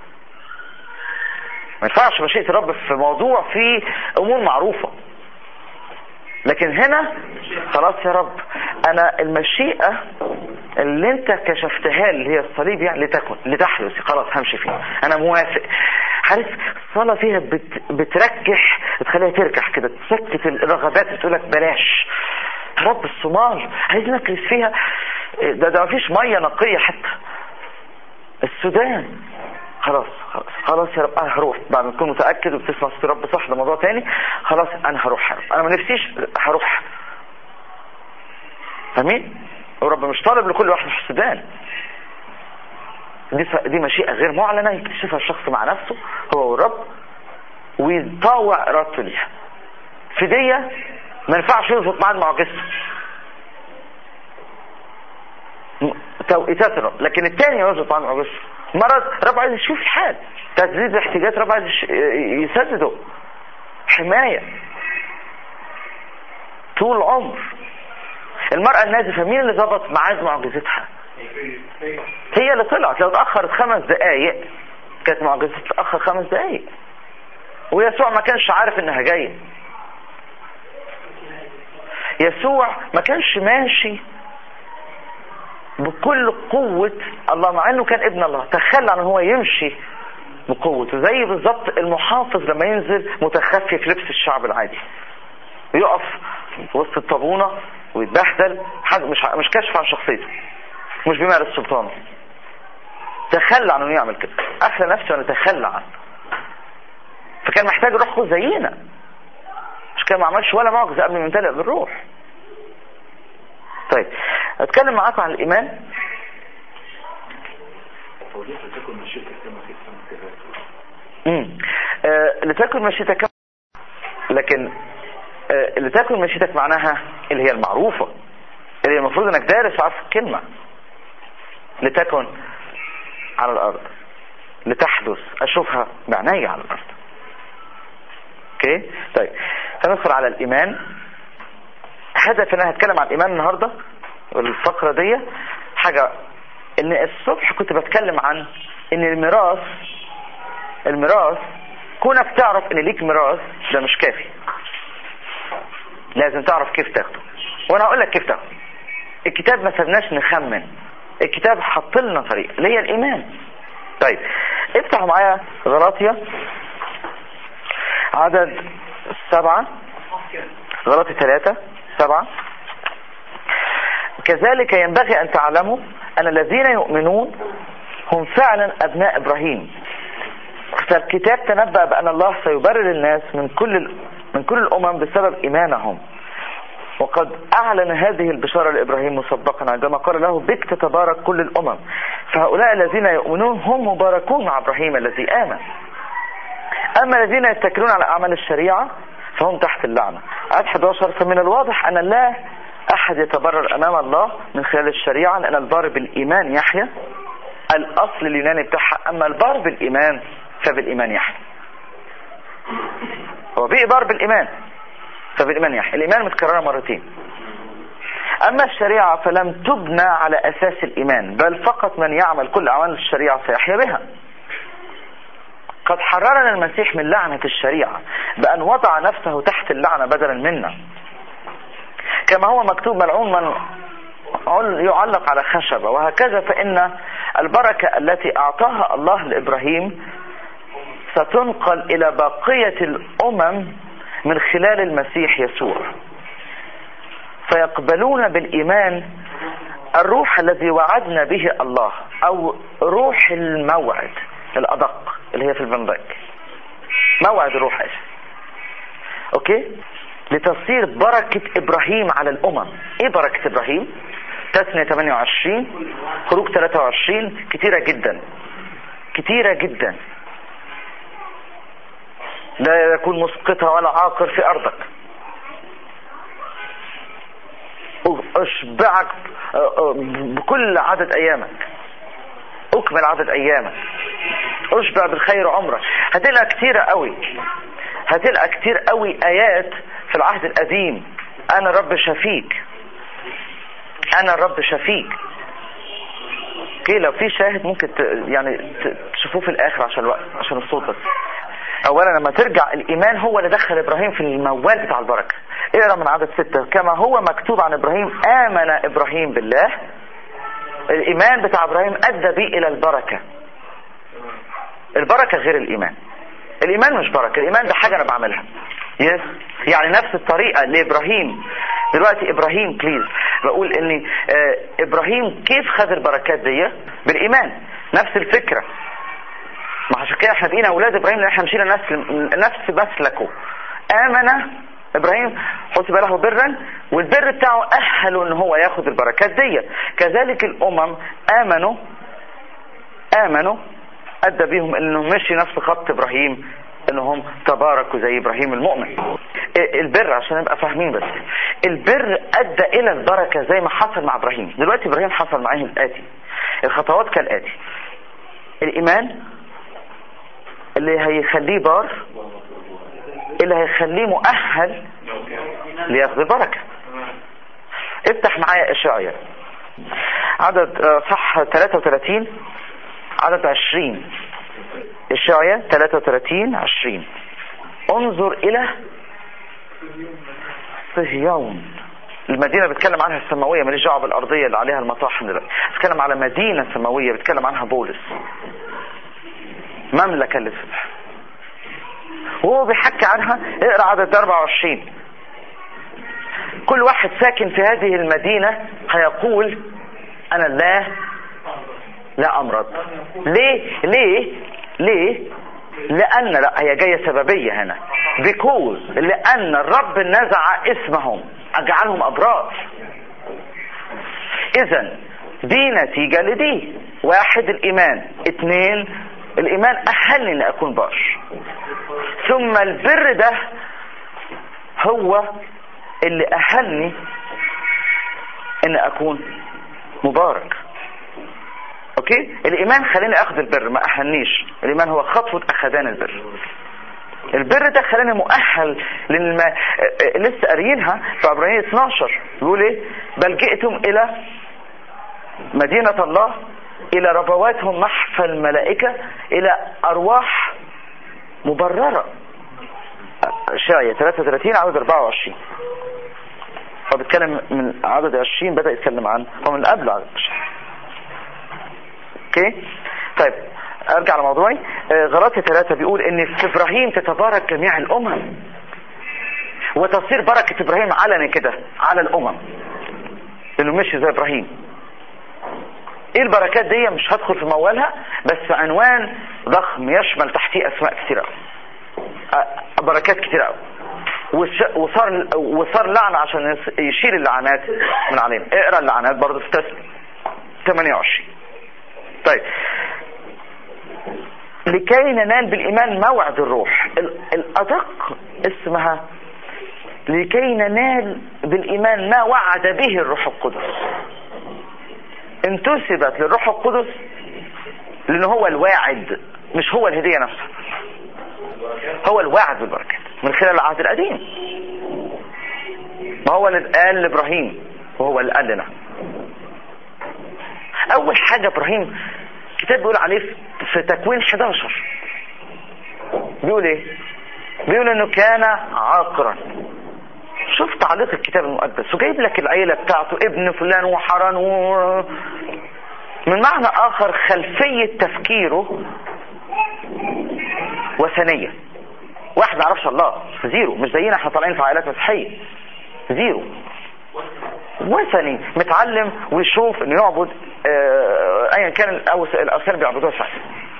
S1: ما ينفعش مشيئه الرب في موضوع فيه امور معروفه لكن هنا خلاص يا رب انا المشيئة اللي انت كشفتها لي اللي هي الصليب يعني لتكن لتحدث خلاص همشي فيها انا موافق عارف الصلاة فيها بت بتركح تخليها تركح كده تسكت الرغبات بتقول لك بلاش يا رب الصومال عايز نكرس فيها ده ده مفيش مية نقية حتى السودان خلاص خلاص خلاص يا رب انا هروح بعد ما تكون متاكد وبتسمع صوت رب صح ده موضوع تاني خلاص انا هروح هروح. انا ما نفسيش هروح فاهمين ورب مش طالب لكل واحد في السودان دي دي مشيئه غير معلنه يكتشفها الشخص مع نفسه هو والرب ويطاوع ارادته ليها في دي ما ينفعش يظبط معاه المعجزه توقيتات الرب لكن الثاني يظبط معاه المعجزه مرض رب عايز يشوف الحال تسديد الاحتياجات رب عايز يسدده حماية طول عمر المرأة النازفة مين اللي ظبط معاد معجزتها هي اللي طلعت لو اتأخرت خمس دقايق كانت معجزتها تتأخر خمس دقايق ويسوع ما كانش عارف انها جاية يسوع ما كانش ماشي بكل قوة الله مع انه كان ابن الله تخلى عن هو يمشي بقوته زي بالظبط المحافظ لما ينزل متخفي في لبس الشعب العادي يقف وسط الطابونة ويتبهدل حد مش مش كاشف عن شخصيته مش بيمارس سلطانه تخلى عن انه يعمل كده اخلى نفسه انه تخلى عنه فكان محتاج روح زينا مش كان ما عملش ولا معجزه قبل ما يمتلئ بالروح طيب اتكلم معاكم عن الايمان امم آه لتكن مشيتك كما لكن آه لتكن مشيتك معناها اللي هي المعروفة اللي المفروض انك دارس وعارف الكلمة لتكن على الارض لتحدث اشوفها بعناية على الارض اوكي طيب هندخل على الايمان هدف ان انا هتكلم عن الايمان النهاردة الفقرة دي حاجة ان الصبح كنت بتكلم عن ان الميراث الميراث كونك تعرف ان ليك ميراث ده مش كافي لازم تعرف كيف تاخده وانا هقول لك كيف تاخده الكتاب ما سبناش نخمن الكتاب حط لنا طريق اللي هي الايمان طيب افتحوا معايا غلاطيا عدد سبعة غلاطي ثلاثة سبعة كذلك ينبغي أن تعلموا أن الذين يؤمنون هم فعلا أبناء إبراهيم فالكتاب تنبأ بأن الله سيبرر الناس من كل من كل الأمم بسبب إيمانهم وقد أعلن هذه البشارة لإبراهيم مسبقا عندما قال له بك تتبارك كل الأمم فهؤلاء الذين يؤمنون هم مباركون مع إبراهيم الذي آمن أما الذين يتكلون على أعمال الشريعة فهم تحت اللعنة عدد 11 فمن الواضح أن لا أحد يتبرر أمام الله من خلال الشريعة لأن البار بالإيمان يحيى الأصل اليوناني بتاعها أما البار بالإيمان فبالإيمان يحيى هو في إبار بالإيمان فبالإيمان يحيى الإيمان متكررة مرتين أما الشريعة فلم تبنى على أساس الإيمان بل فقط من يعمل كل أعمال الشريعة سيحيا بها قد حررنا المسيح من لعنة الشريعة بأن وضع نفسه تحت اللعنة بدلا منا كما هو مكتوب ملعون من يعلق على خشبة وهكذا فإن البركة التي أعطاها الله لإبراهيم ستنقل إلى بقية الأمم من خلال المسيح يسوع فيقبلون بالإيمان الروح الذي وعدنا به الله أو روح الموعد الأدق اللي هي في البندق موعد الروح إيش أوكي لتصير بركة إبراهيم على الأمم إيه بركة إبراهيم تسنية 28 خروج 23 كتيرة جدا كتيرة جدا لا يكون مسقطة ولا عاقر في أرضك أشبعك بكل عدد أيامك أكمل عدد أيامك أشبع بالخير عمرك هتلاقي كتيرة قوي هتلقى كتير قوي ايات في العهد القديم انا رب شفيك انا الرب شفيك اوكي لو في شاهد ممكن ت... يعني ت... تشوفوه في الاخر عشان الوقت عشان الصوت بس اولا لما ترجع الايمان هو اللي دخل ابراهيم في الموال بتاع البركه اقرا من عدد ستة كما هو مكتوب عن ابراهيم امن ابراهيم بالله الايمان بتاع ابراهيم ادى بيه الى البركه البركه غير الايمان الايمان مش بركه الايمان ده حاجه انا بعملها يس يعني نفس الطريقه لابراهيم دلوقتي ابراهيم بليز بقول ان آه ابراهيم كيف خد البركات دي بالايمان نفس الفكره ما عشان كده احنا بقينا اولاد ابراهيم لان احنا مشينا نفس نفس مسلكه امن ابراهيم حسب له برا والبر بتاعه اهله ان هو ياخد البركات دي كذلك الامم امنوا امنوا ادى بيهم انه مشي نفس خط ابراهيم انهم تباركوا زي ابراهيم المؤمن البر عشان نبقى فاهمين بس البر ادى الى البركه زي ما حصل مع ابراهيم دلوقتي ابراهيم حصل معاه الاتي الخطوات كالاتي الايمان اللي هيخليه بار اللي هيخليه مؤهل لياخذ البركه افتح معايا اشعيا عدد صح 33 عدد 20 إشعيا 33 20 انظر إلى صهيون المدينة بيتكلم عنها السماوية ماليش دعوة بالأرضية اللي عليها المطاحن دلوقتي بيتكلم على مدينة سماوية بيتكلم عنها بولس مملكة للسبح وهو بيحكي عنها اقرا عدد 24 كل واحد ساكن في هذه المدينة هيقول أنا لا لا أمرض ليه ليه ليه لأن لا هي جاية سببية هنا because لأن الرب نزع اسمهم أجعلهم أبرار إذا دي نتيجة لدي واحد الإيمان اثنين الإيمان أهلني أن أكون بار ثم البر ده هو اللي أهلني أن أكون مبارك اوكي الايمان خلاني اخذ البر ما اهلنيش الايمان هو خطوة اخذان البر البر ده خلاني مؤهل للم... لسه قاريينها في عبرانية 12 بيقول ايه بل جئتم الى مدينة الله الى ربواتهم محفى الملائكة الى ارواح مبررة شاية 33 عدد 24 هو بيتكلم من عدد 20 بدأ يتكلم عن هو من قبل عدد 20 اوكي طيب ارجع لموضوعي غلاطي ثلاثة بيقول ان في ابراهيم تتبارك جميع الامم وتصير بركة ابراهيم علني كده على الامم انه مشي زي ابراهيم ايه البركات دي مش هدخل في موالها بس في عنوان ضخم يشمل تحتيه اسماء كتير قوي بركات كتير قوي وصار وصار لعنة عشان يشيل اللعنات من علينا اقرا اللعنات برضه في تسبيح 28 طيب لكي ننال بالإيمان موعد الروح الأدق اسمها لكي ننال بالإيمان ما وعد به الروح القدس انتسبت للروح القدس لأن هو الواعد مش هو الهدية نفسها هو الواعد بالبركات من خلال العهد القديم ما هو اللي قال لإبراهيم وهو اللي قال لنا اول حاجة ابراهيم كتاب بيقول عليه في تكوين 11 بيقول ايه بيقول انه كان عاقرا شوف تعليق الكتاب المقدس وجايب لك العيلة بتاعته ابن فلان وحران و... من معنى اخر خلفية تفكيره وثنية واحد ما يعرفش الله زيرو مش زينا احنا طالعين في عائلات مسيحية زيرو وثني متعلم ويشوف انه يعبد ايا كان الاوثان اللي بيعبدوها ساعتها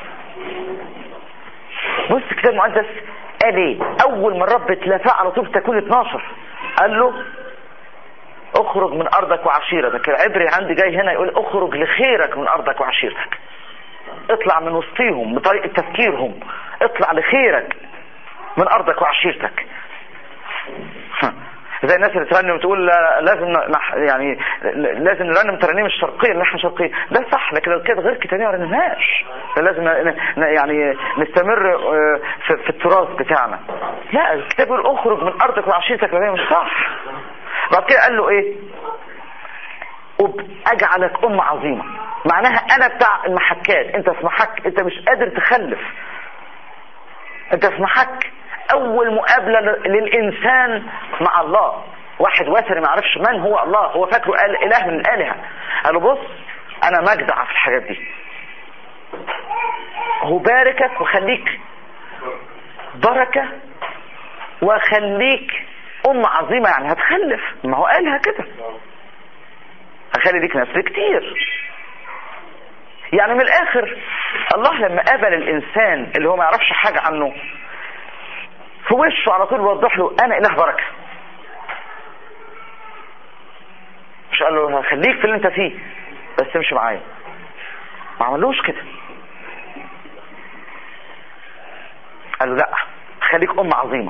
S1: بص الكتاب المقدس قال ايه اول ما الرب اتلافى على طول في تكوين 12 قال له اخرج من ارضك وعشيرتك العبري عندي جاي هنا يقول اخرج لخيرك من ارضك وعشيرتك اطلع من وسطيهم بطريقة تفكيرهم اطلع لخيرك من ارضك وعشيرتك زي الناس اللي ترنم تقول لازم نح يعني لازم نرنم ترانيم الشرقيه اللي احنا شرقيه ده صح لكن لو كانت غير كده ما رنمهاش لازم يعني نستمر في, في التراث بتاعنا لا الكتاب يقول اخرج من ارضك وعشيرتك وهي مش صح بعد كده قال له ايه اجعلك ام عظيمه معناها انا بتاع المحكات انت في محك انت مش قادر تخلف انت في محك اول مقابله للانسان مع الله واحد وثني ما يعرفش من هو الله هو فاكره قال اله من الالهه قال له بص انا مجدع في الحاجات دي هو باركك وخليك بركه وخليك ام عظيمه يعني هتخلف ما هو قالها كده هخلي ليك نسل كتير يعني من الاخر الله لما قابل الانسان اللي هو ما يعرفش حاجه عنه في وشه على طول وضح له انا اله بركه مش قال له هخليك في اللي انت فيه بس امشي معايا ما عملوش كده قال له لا خليك ام عظيمه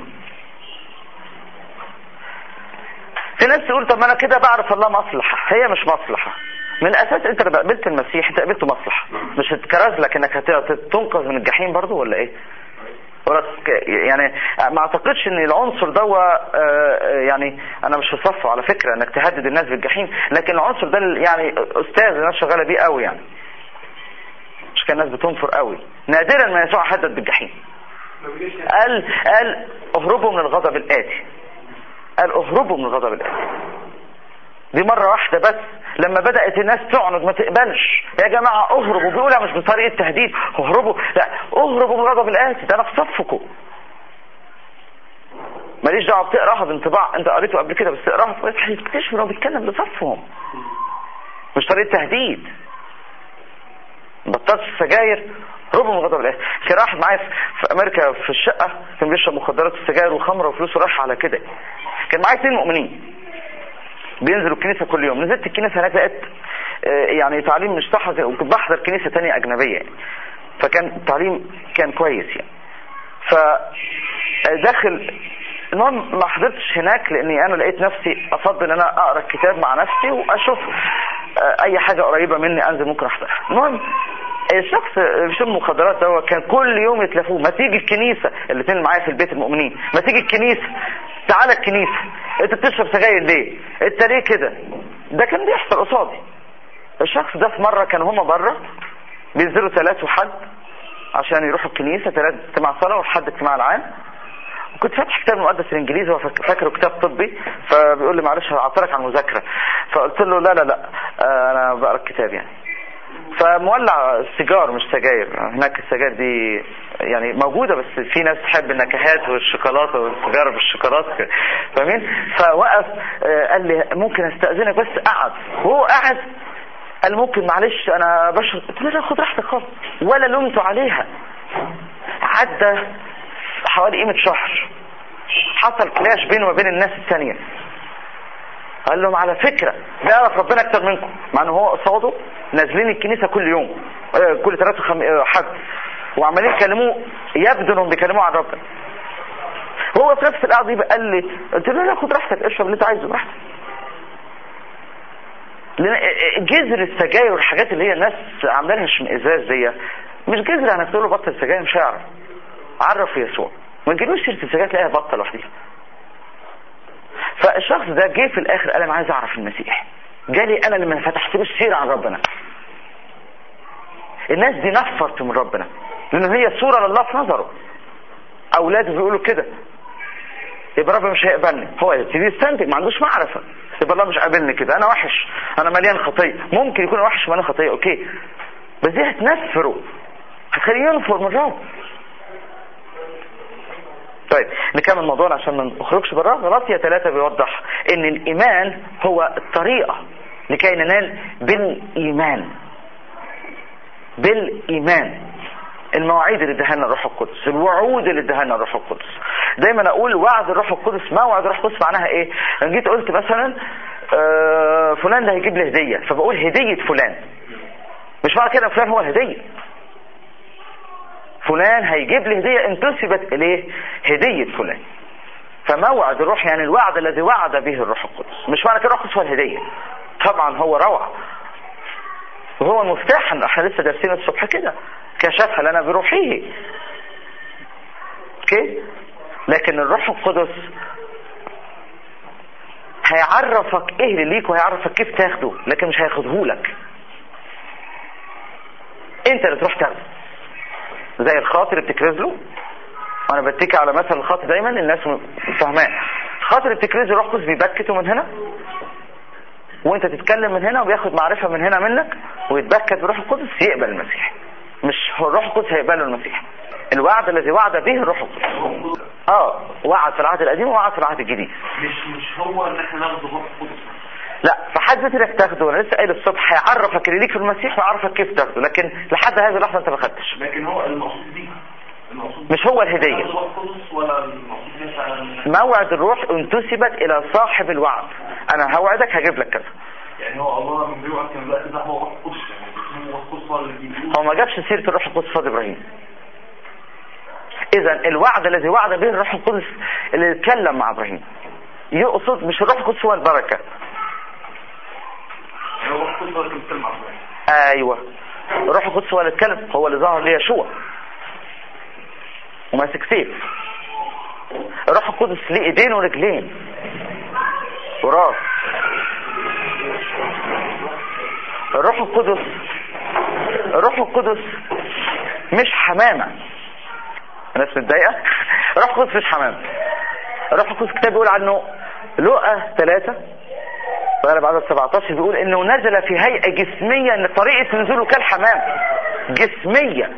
S1: في ناس تقول طب ما انا كده بعرف الله مصلحه هي مش مصلحه من الاساس انت لما قابلت المسيح انت قابلته مصلحه مش هتكرز لك انك هتنقذ من الجحيم برضه ولا ايه يعني ما اعتقدش ان العنصر ده يعني انا مش في صفه على فكره انك تهدد الناس بالجحيم لكن العنصر ده يعني استاذ الناس شغاله بيه قوي يعني مش كان الناس بتنفر قوي نادرا ما يسوع هدد بالجحيم قال قال اهربوا من الغضب الاتي قال اهربوا من الغضب الاتي دي مرة واحدة بس لما بدأت الناس تعند ما تقبلش يا جماعة اهربوا بيقولها مش بطريقة تهديد اهربوا لا اهربوا من الغضب الآتي ده انا في صفكم ماليش دعوة بتقراها بانطباع انت قريته قبل كده بس اقراها هتكتشف ان هو بيتكلم لصفهم مش طريقة تهديد بطلت السجاير هربوا من الغضب الآتي كان واحد معايا في امريكا في الشقة كان بيشرب مخدرات السجاير وخمرة وفلوسه رايحة على كده كان معايا اثنين مؤمنين بينزلوا الكنيسة كل يوم نزلت الكنيسة هناك لقيت يعني تعليم مش صح وكنت بحضر كنيسة تانية أجنبية يعني فكان التعليم كان كويس يعني فداخل المهم ما حضرتش هناك لاني انا لقيت نفسي افضل ان انا اقرا الكتاب مع نفسي واشوف اي حاجه قريبه مني انزل ممكن احضرها المهم الشخص في المخدرات ده كان كل يوم يتلفوه ما تيجي الكنيسة الاثنين معايا في البيت المؤمنين ما تيجي الكنيسة تعالى الكنيسة انت بتشرب سجاير ليه انت ليه كده ده كان بيحصل قصادي الشخص ده في مرة كان هما بره بينزلوا ثلاث وحد عشان يروحوا الكنيسة ثلاث اجتماع صلاة وحد اجتماع العام كنت فاتح كتاب المقدس الانجليزي وفاكره كتاب طبي فبيقول لي معلش هعطلك على المذاكره فقلت له لا لا لا انا بقرا الكتاب يعني فمولع سيجار مش سجاير هناك السجاير دي يعني موجودة بس في ناس تحب النكهات والشوكولاتة والسيجارة بالشوكولاتة فاهمين فوقف قال لي ممكن استأذنك بس قعد وهو قعد قال ممكن معلش انا بشرب قلت له لا خد راحتك خالص ولا لومته عليها عدى حوالي قيمة شهر حصل كلاش بينه وبين الناس الثانية قال لهم على فكرة بيعرف ربنا اكتر منكم مع ان هو قصاده نازلين الكنيسة كل يوم كل ثلاثة خم... حد وعمالين يكلموه يبدو انهم بيكلموه عن ربنا هو في نفس القعده دي قال لي قلت له لا خد راحتك اشرب اللي انت عايزه براحتك لان جذر السجاير والحاجات اللي هي الناس عاملينها اشمئزاز دي مش جذر انك تقول له بطل السجاير مش هيعرف عرف يسوع ما تجيبوش سيره السجاير تلاقيها بطل لوحديها فالشخص ده جه في الاخر قال انا عايز اعرف المسيح جالي انا اللي ما فتحتلوش سيره عن ربنا الناس دي نفرت من ربنا لان هي صوره لله في نظره اولاده بيقولوا كده يبقى ربنا مش هيقبلني هو يبتدي يستنتج ما عندوش معرفه يبقى الله مش قابلني كده انا وحش انا مليان خطيه ممكن يكون وحش مليان خطيه اوكي بس دي هتنفره هتخليه ينفر من الرب طيب نكمل موضوعنا عشان ما نخرجش بره غلطية ثلاثة بيوضح ان الايمان هو الطريقة لكي ننال بالايمان بالايمان المواعيد اللي اداها لنا الروح القدس الوعود اللي اداها لنا الروح القدس دايما اقول وعد الروح القدس ما وعد الروح القدس معناها ايه انا جيت قلت مثلا آه فلان ده هيجيب لي هديه فبقول هديه فلان مش معنى كده فلان هو الهديه فلان هيجيب لي هديه انتسبت اليه هديه فلان فموعد الروح يعني الوعد الذي وعد به الروح القدس مش معنى كده الروح القدس هو الهديه طبعا هو روعه وهو المفتاح احنا لسه دارسين الصبح كده كشفها لنا بروحه اوكي لكن الروح القدس هيعرفك ايه اللي ليك وهيعرفك كيف تاخده لكن مش هياخدهولك انت اللي تروح تاخده زي الخاطر بتكرز له وانا بتكي على مثل الخاطر دايما الناس فاهماه الخاطر بتكرز روح قدس بيبكته من هنا وانت تتكلم من هنا وبياخد معرفة من هنا منك ويتبكت بروح القدس يقبل المسيح مش هو الروح القدس هيقبله المسيح الوعد الذي وعد به الروح القدس اه وعد في العهد القديم ووعد في العهد الجديد
S2: مش مش هو ان احنا ناخد الروح القدس
S1: لا فحد ذات انك تاخده انا لسه قايل الصبح هيعرفك اللي ليك في المسيح ويعرفك كيف تاخده لكن لحد هذه اللحظه انت ما خدتش
S2: لكن هو المقصود بيه المقصود
S1: مش هو الهديه
S2: الروح القدس ولا المقصود مثلا
S1: موعد الروح انتسبت الى صاحب الوعد انا هوعدك هجيب لك كذا
S2: يعني هو الله من بيوعد كان الوقت ده هو الروح القدس يعني هو القدس هو اللي بيقول
S1: هو ما جابش سيره الروح القدس فاضل ابراهيم اذا الوعد الذي وعد به الروح القدس اللي اتكلم مع ابراهيم يقصد مش الروح القدس هو البركه
S2: يعني هو الروح القدس هو اللي كان بيتكلم مع ابراهيم
S1: ايوه الروح القدس هو اللي اتكلم هو اللي ظهر ليشوع وماسك سيف الروح القدس ليه ايدين ورجلين وراس الروح القدس الروح القدس مش حمامة الناس متضايقة الروح القدس مش حمامة الروح القدس الكتاب بيقول عنه لقى ثلاثة غالب عدد 17 بيقول انه نزل في هيئة جسمية ان طريقة نزوله كالحمام جسمية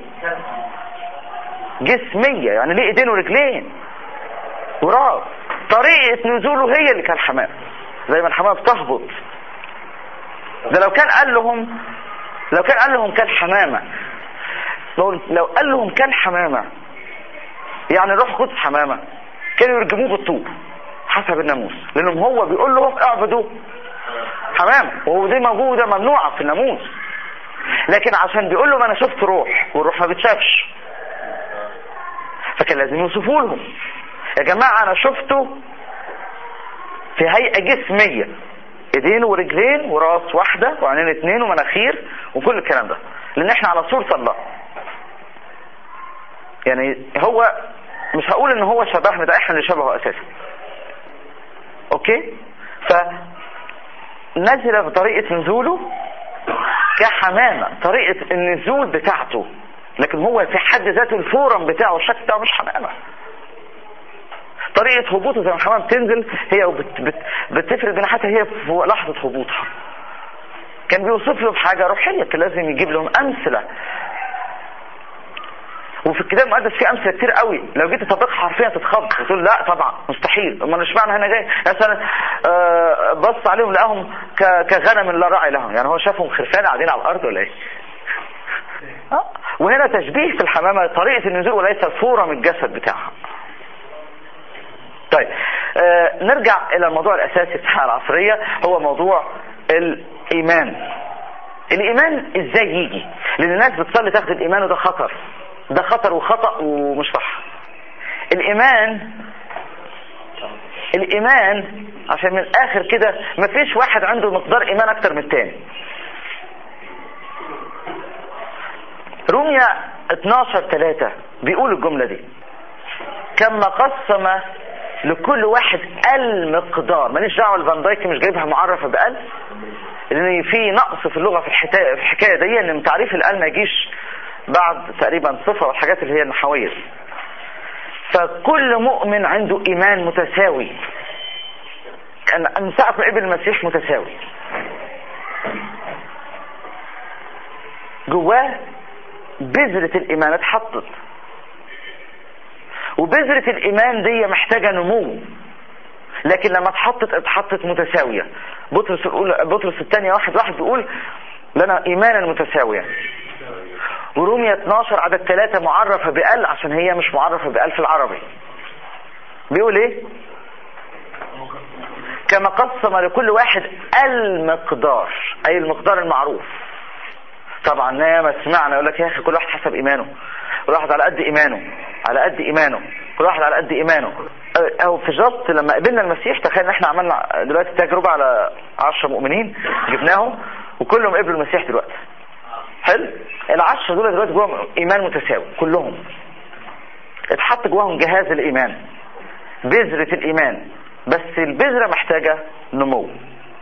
S1: جسمية يعني ليه ايدين ورجلين وراس طريقة نزوله هي اللي كالحمام زي ما الحمام بتهبط ده لو كان قال لهم لو كان قال لهم كالحمامة لو, لو قال لهم كالحمامة يعني روح قدس حمامة كانوا يرجموه بالطوب حسب الناموس لانهم هو بيقول لهم اعبدوا حمام ودي موجودة ممنوعة في الناموس لكن عشان بيقول لهم انا شفت روح والروح ما بتشافش فكان لازم يوصفوا لهم يا جماعة انا شفته في هيئة جسمية ايدين ورجلين وراس واحدة وعينين اتنين ومناخير وكل الكلام ده لان احنا على صورة الله يعني هو مش هقول ان هو شبهنا ده احنا اللي شبهه اساسا اوكي ف نزل بطريقة نزوله كحمامة طريقة النزول بتاعته لكن هو في حد ذاته الفورم بتاعه الشكل بتاعه مش حمامة طريقة هبوطه زي ما الحمامة بتنزل هي وبت بت بتفرد جناحاتها هي في لحظة هبوطها كان بيوصف له بحاجة روحية كان لازم يجيب لهم أمثلة وفي الكتاب المقدس في امثله كتير قوي لو جيت تطبقها حرفيا تتخض وتقول لا طبعا مستحيل امال مش معنى هنا جاي مثلا آه، بص عليهم لقاهم ك- كغنم لا راعي لهم يعني هو شافهم خرفان قاعدين على الارض ولا ايه آه، وهنا تشبيه في الحمامه طريقه النزول وليس فورم الجسد بتاعها طيب آه نرجع الى الموضوع الاساسي بتاع العصريه هو موضوع الايمان الايمان ازاي يجي لان الناس بتصلي تاخد الايمان وده خطر ده خطر وخطأ ومش صح الايمان الايمان عشان من الاخر كده مفيش واحد عنده مقدار ايمان اكتر من التاني روميا 12 3 بيقول الجملة دي كما قسم لكل واحد المقدار ماليش دعوه الفان دايك مش جايبها معرفه بال لان في نقص في اللغه في الحكايه في الحكايه دي ان تعريف الال ما يجيش بعد تقريبا صفه والحاجات اللي هي النحويه دي. فكل مؤمن عنده ايمان متساوي كان من ساعه ما قبل المسيح متساوي جواه بذرة الإيمان اتحطت وبذرة الإيمان دي محتاجة نمو لكن لما اتحطت اتحطت متساوية بطرس الأولى بطرس الثانية واحد واحد بيقول لنا إيمانا متساويا ورومية 12 عدد ثلاثة معرفة بأل عشان هي مش معرفة بأل في العربي بيقول ايه كما قسم لكل واحد المقدار اي المقدار المعروف طبعا ياما سمعنا يقول لك يا اخي كل واحد حسب ايمانه كل واحد على قد ايمانه على قد ايمانه كل واحد على قد ايمانه او في جلط لما قبلنا المسيح تخيل ان احنا عملنا دلوقتي تجربة على 10 مؤمنين جبناهم وكلهم قبلوا المسيح دلوقتي حلو العشرة دول دلوقتي جواهم ايمان متساوي كلهم اتحط جواهم جهاز الايمان بذرة الايمان بس البذرة محتاجة نمو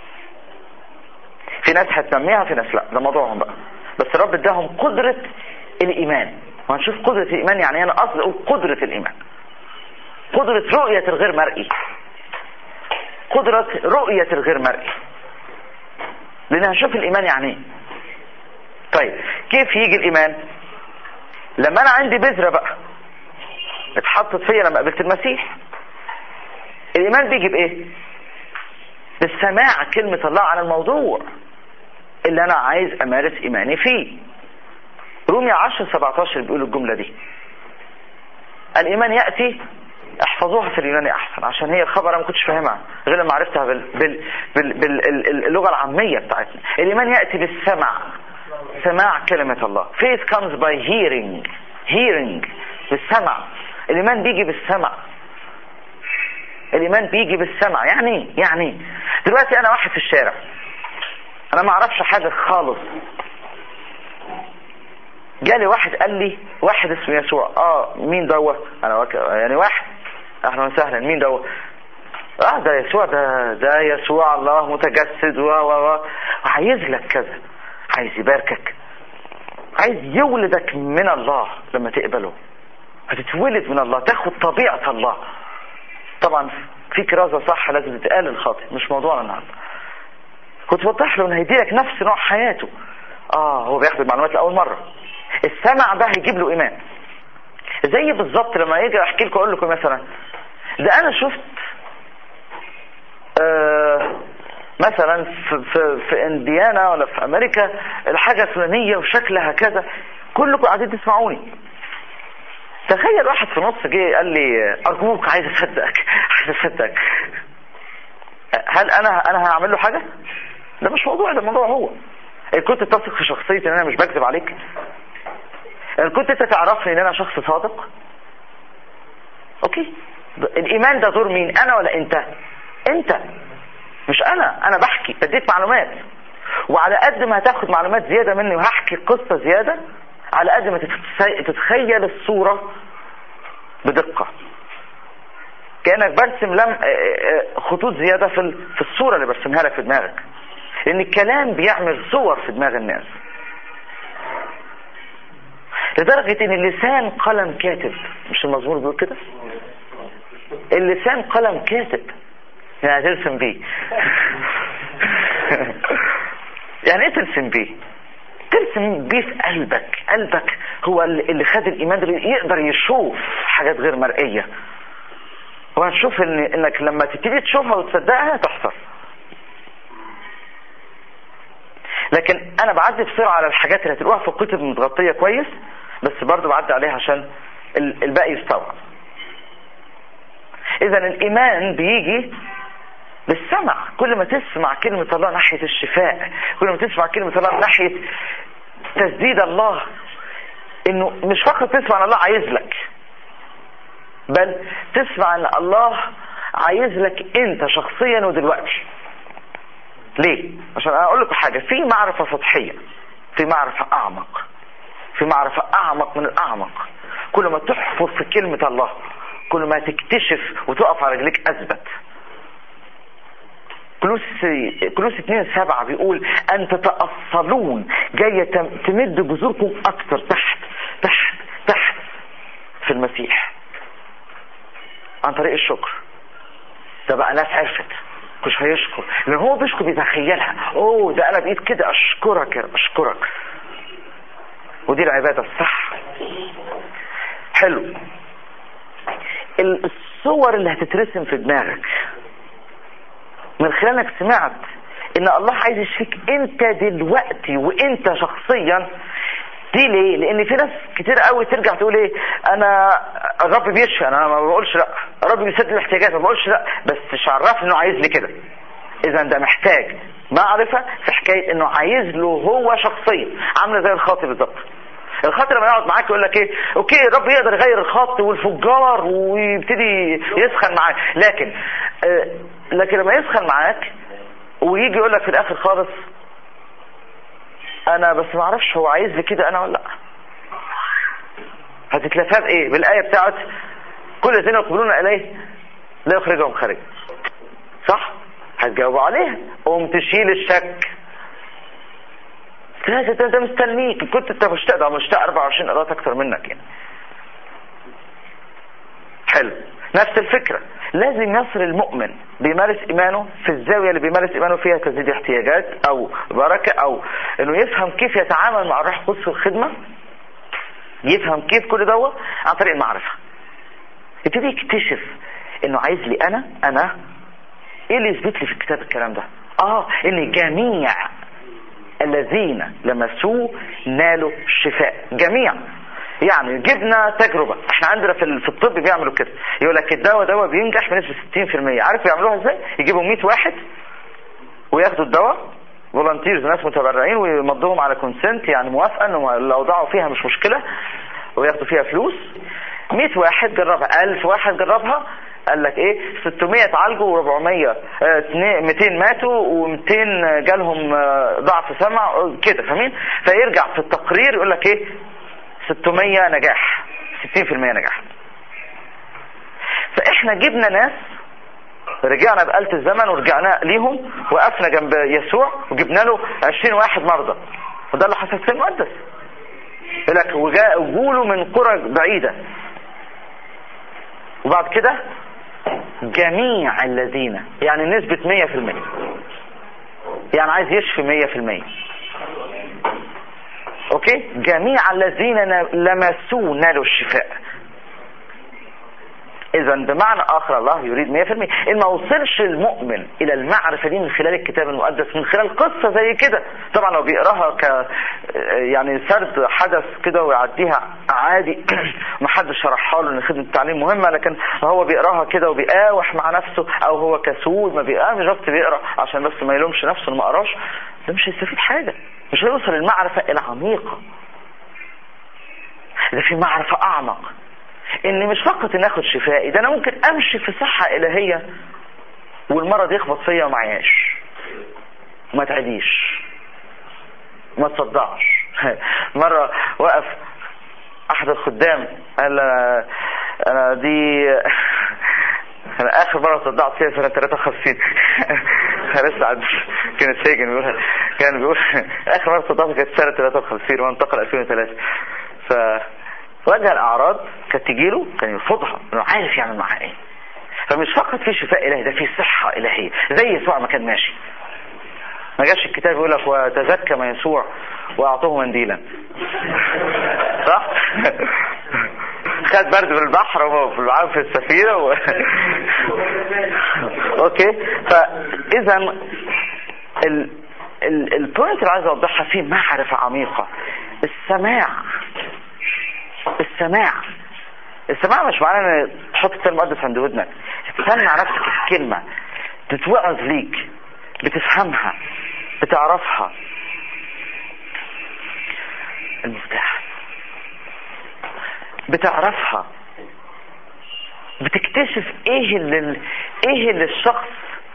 S1: في ناس هتنميها في ناس لا ده موضوعهم بقى بس الرب اداهم قدرة الايمان وهنشوف قدرة الايمان يعني انا قصدي اقول قدرة الايمان قدرة رؤية الغير مرئي قدرة رؤية الغير مرئي لان هنشوف الايمان يعني ايه طيب كيف يجي الايمان لما انا عندي بذرة بقى اتحطت فيا لما قابلت المسيح الايمان بيجي بايه بالسماع كلمة الله عن الموضوع اللي انا عايز امارس ايماني فيه رومية 10 17 بيقول الجملة دي الايمان يأتي احفظوها في اليوناني احسن عشان هي الخبر انا ما كنتش فاهمها غير لما عرفتها بال... بال... بال... باللغة العامية بتاعتنا الايمان يأتي بالسمع سماع كلمة الله faith comes by hearing hearing بالسمع الايمان بيجي بالسمع الايمان بيجي بالسمع يعني يعني دلوقتي انا واحد في الشارع انا ما اعرفش حاجة خالص جالي واحد قال لي واحد اسمه يسوع اه مين دوت انا وك... يعني واحد اهلا وسهلا مين دوت اه ده يسوع ده ده يسوع الله متجسد و و و عايز لك كذا عايز يباركك عايز يولدك من الله لما تقبله هتتولد من الله تاخد طبيعة الله طبعا في كرازة صح لازم تتقال الخاطئ مش موضوعنا النهارده كنت بوضح له ان هيديلك نفس نوع حياته اه هو بياخد المعلومات لاول مرة السمع ده هيجيب له ايمان زي بالظبط لما يجي احكي لكم اقول لكم مثلا ده انا شفت آه مثلا في, في, في انديانا ولا في امريكا الحاجة الفلانية وشكلها كذا كلكم قاعدين تسمعوني تخيل واحد في نص جه قال لي ارجوك عايز اصدقك عايز اصدقك هل انا انا هعمل له حاجة ده مش موضوع ده الموضوع هو ان كنت تثق في شخصيتي ان انا مش بكذب عليك ان كنت انت تعرفني ان انا شخص صادق اوكي الايمان ده دور مين انا ولا انت انت مش انا انا بحكي بديك معلومات وعلى قد ما هتاخد معلومات زيادة مني وهحكي قصة زيادة على قد ما تتخيل الصورة بدقة كأنك برسم لم خطوط زيادة في في الصورة اللي برسمها لك في دماغك لأن الكلام بيعمل صور في دماغ الناس لدرجة ان اللسان قلم كاتب مش المزمور بيقول كده اللسان قلم كاتب يعني ترسم بيه يعني ايه ترسم بيه ترسم بيه في قلبك قلبك هو اللي خد الايمان اللي يقدر يشوف حاجات غير مرئية وهتشوف ان انك لما تبتدي تشوفها وتصدقها تحصل لكن انا بعدي بسرعة على الحاجات اللي هتلاقوها في الكتب متغطية كويس بس برضو بعدي عليها عشان الباقي يستوعب اذا الايمان بيجي بالسمع كل ما تسمع كلمة الله ناحية الشفاء كل ما تسمع كلمة الله ناحية تسديد الله انه مش فقط تسمع ان الله عايز لك بل تسمع ان الله عايز لك انت شخصيا ودلوقتي ليه عشان انا اقول لكم حاجة في معرفة سطحية في معرفة اعمق في معرفة اعمق من الاعمق كل ما تحفظ في كلمة الله كل ما تكتشف وتقف على رجليك اثبت كلوس كلوس 2 7 بيقول ان تتأصلون جاية تمد جذوركم اكتر تحت تحت تحت في المسيح عن طريق الشكر ده بقى ناس عرفت مش هيشكر لان هو بيشكر بيتخيلها اوه ده انا بقيت كده اشكرك يا اشكرك ودي العبادة الصح حلو الصور اللي هتترسم في دماغك من خلال انك سمعت ان الله عايز يشفيك انت دلوقتي وانت شخصيا دي ليه لان في ناس كتير قوي ترجع تقول ايه انا الرب بيشفي انا ما بقولش لا الرب بيسد الاحتياجات ما بقولش لا بس مش عرفني انه عايز لي كده اذا ده محتاج معرفة في حكاية انه عايز له هو شخصيا عاملة زي الخاطي بالظبط الخاطي لما يقعد معاك يقول لك ايه اوكي الرب يقدر يغير الخط والفجار ويبتدي يسخن معاك لكن آه لكن لما يسخن معاك ويجي يقول لك في الاخر خالص انا بس ما اعرفش هو عايز لي كده انا ولا لا هتتلفها بايه بالايه بتاعت كل الذين يقبلون اليه لا يخرجهم خارج صح هتجاوبوا عليها قوم تشيل الشك لا ده ده مستنيك كنت انت مشتاق ده مشتاق 24 قراءات اكتر منك يعني حلو نفس الفكرة لازم يصل المؤمن بيمارس ايمانه في الزاوية اللي بيمارس ايمانه فيها تزيد احتياجات او بركة او انه يفهم كيف يتعامل مع الروح القدس في الخدمة يفهم كيف كل دوت عن طريق المعرفة يبتدي يكتشف انه عايز لي انا انا ايه اللي يثبت لي في الكتاب الكلام ده اه ان جميع الذين لمسوه نالوا الشفاء جميع يعني جبنا تجربة احنا عندنا في في الطب بيعملوا كده يقول لك الدواء دواء بينجح بنسبة 60% عارف يعملوها ازاي يجيبوا 100 واحد وياخدوا الدواء فولنتيرز ناس متبرعين ويمضوهم على كونسنت يعني موافقة انه لو ضاعوا فيها مش مشكلة وياخدوا فيها فلوس 100 واحد جربها 1000 واحد جربها قال لك ايه 600 اتعالجوا و400 200 ماتوا و200 جالهم ضعف سمع كده فاهمين فيرجع في التقرير يقول لك ايه 600 نجاح 60% نجاح فاحنا جبنا ناس رجعنا بآلة الزمن ورجعنا ليهم وقفنا جنب يسوع وجبنا له 20 واحد مرضى وده اللي حصل في المقدس يقول لك وجوله من قرى بعيدة وبعد كده جميع الذين يعني نسبة 100% يعني عايز يشفي 100% اوكي جميع الذين لمسوه نالوا الشفاء اذا بمعنى اخر الله يريد 100% ان ما وصلش المؤمن الى المعرفة دي من خلال الكتاب المقدس من خلال قصة زي كده طبعا لو بيقراها ك يعني سرد حدث كده ويعديها عادي محدش شرحها له ان خدمة التعليم مهمة لكن هو بيقراها كده وبيقاوح مع نفسه او هو كسول ما بيقرا مش بس بيقرا عشان بس ما يلومش نفسه انه ما قراش ده مش هيستفيد حاجة مش هيوصل المعرفة العميقة ده في معرفة اعمق ان مش فقط ان اخد شفائي ده انا ممكن امشي في صحة الهية والمرض يخبط فيا ومعياش ما تعديش ما تصدعش مرة وقف احد الخدام قال انا دي انا اخر مرة صدعت فيها سنة 53 لسه عند كان السجن بيقول كان بيقول اخر مرة صدعت كانت سنة 53 وانتقل 2003 ف واجه الاعراض كانت تجيله كان يرفضها انه عارف يعمل معاها ايه فمش فقط في شفاء الهي ده في صحة الهية زي يسوع ما كان ماشي ما جاش الكتاب يقول لك وتزكى ما يسوع واعطوه منديلا صح خد برد في البحر وفي العام في السفينة و... اوكي فاذا ال... ال... البوينت اللي عايز اوضحها فيه معرفة عميقة السماع السماع السماع مش معناه ان تحط الكتاب المقدس عند ودنك تسمع نفسك الكلمة بتتوعظ ليك بتفهمها بتعرفها المفتاح بتعرفها بتكتشف ايه اللي ايه اللي الشخص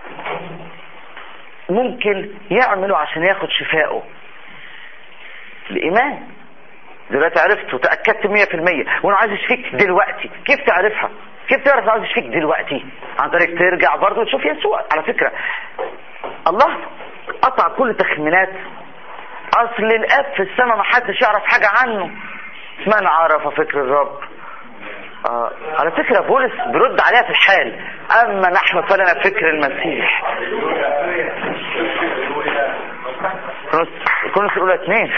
S1: ممكن يعمله عشان ياخد شفائه الايمان دلوقتي عرفت وتأكدت مية في المية وانا عايز اشفيك دلوقتي كيف تعرفها كيف تعرف عايز اشفيك دلوقتي عن طريق ترجع برضه وتشوف يسوع على فكرة الله قطع كل تخمينات اصل الاب في السماء ما حدش يعرف حاجة عنه من عرف فكر الرب آه. على فكرة بولس برد عليها في الحال اما نحن فلنا فكر المسيح كنت الاولى اثنين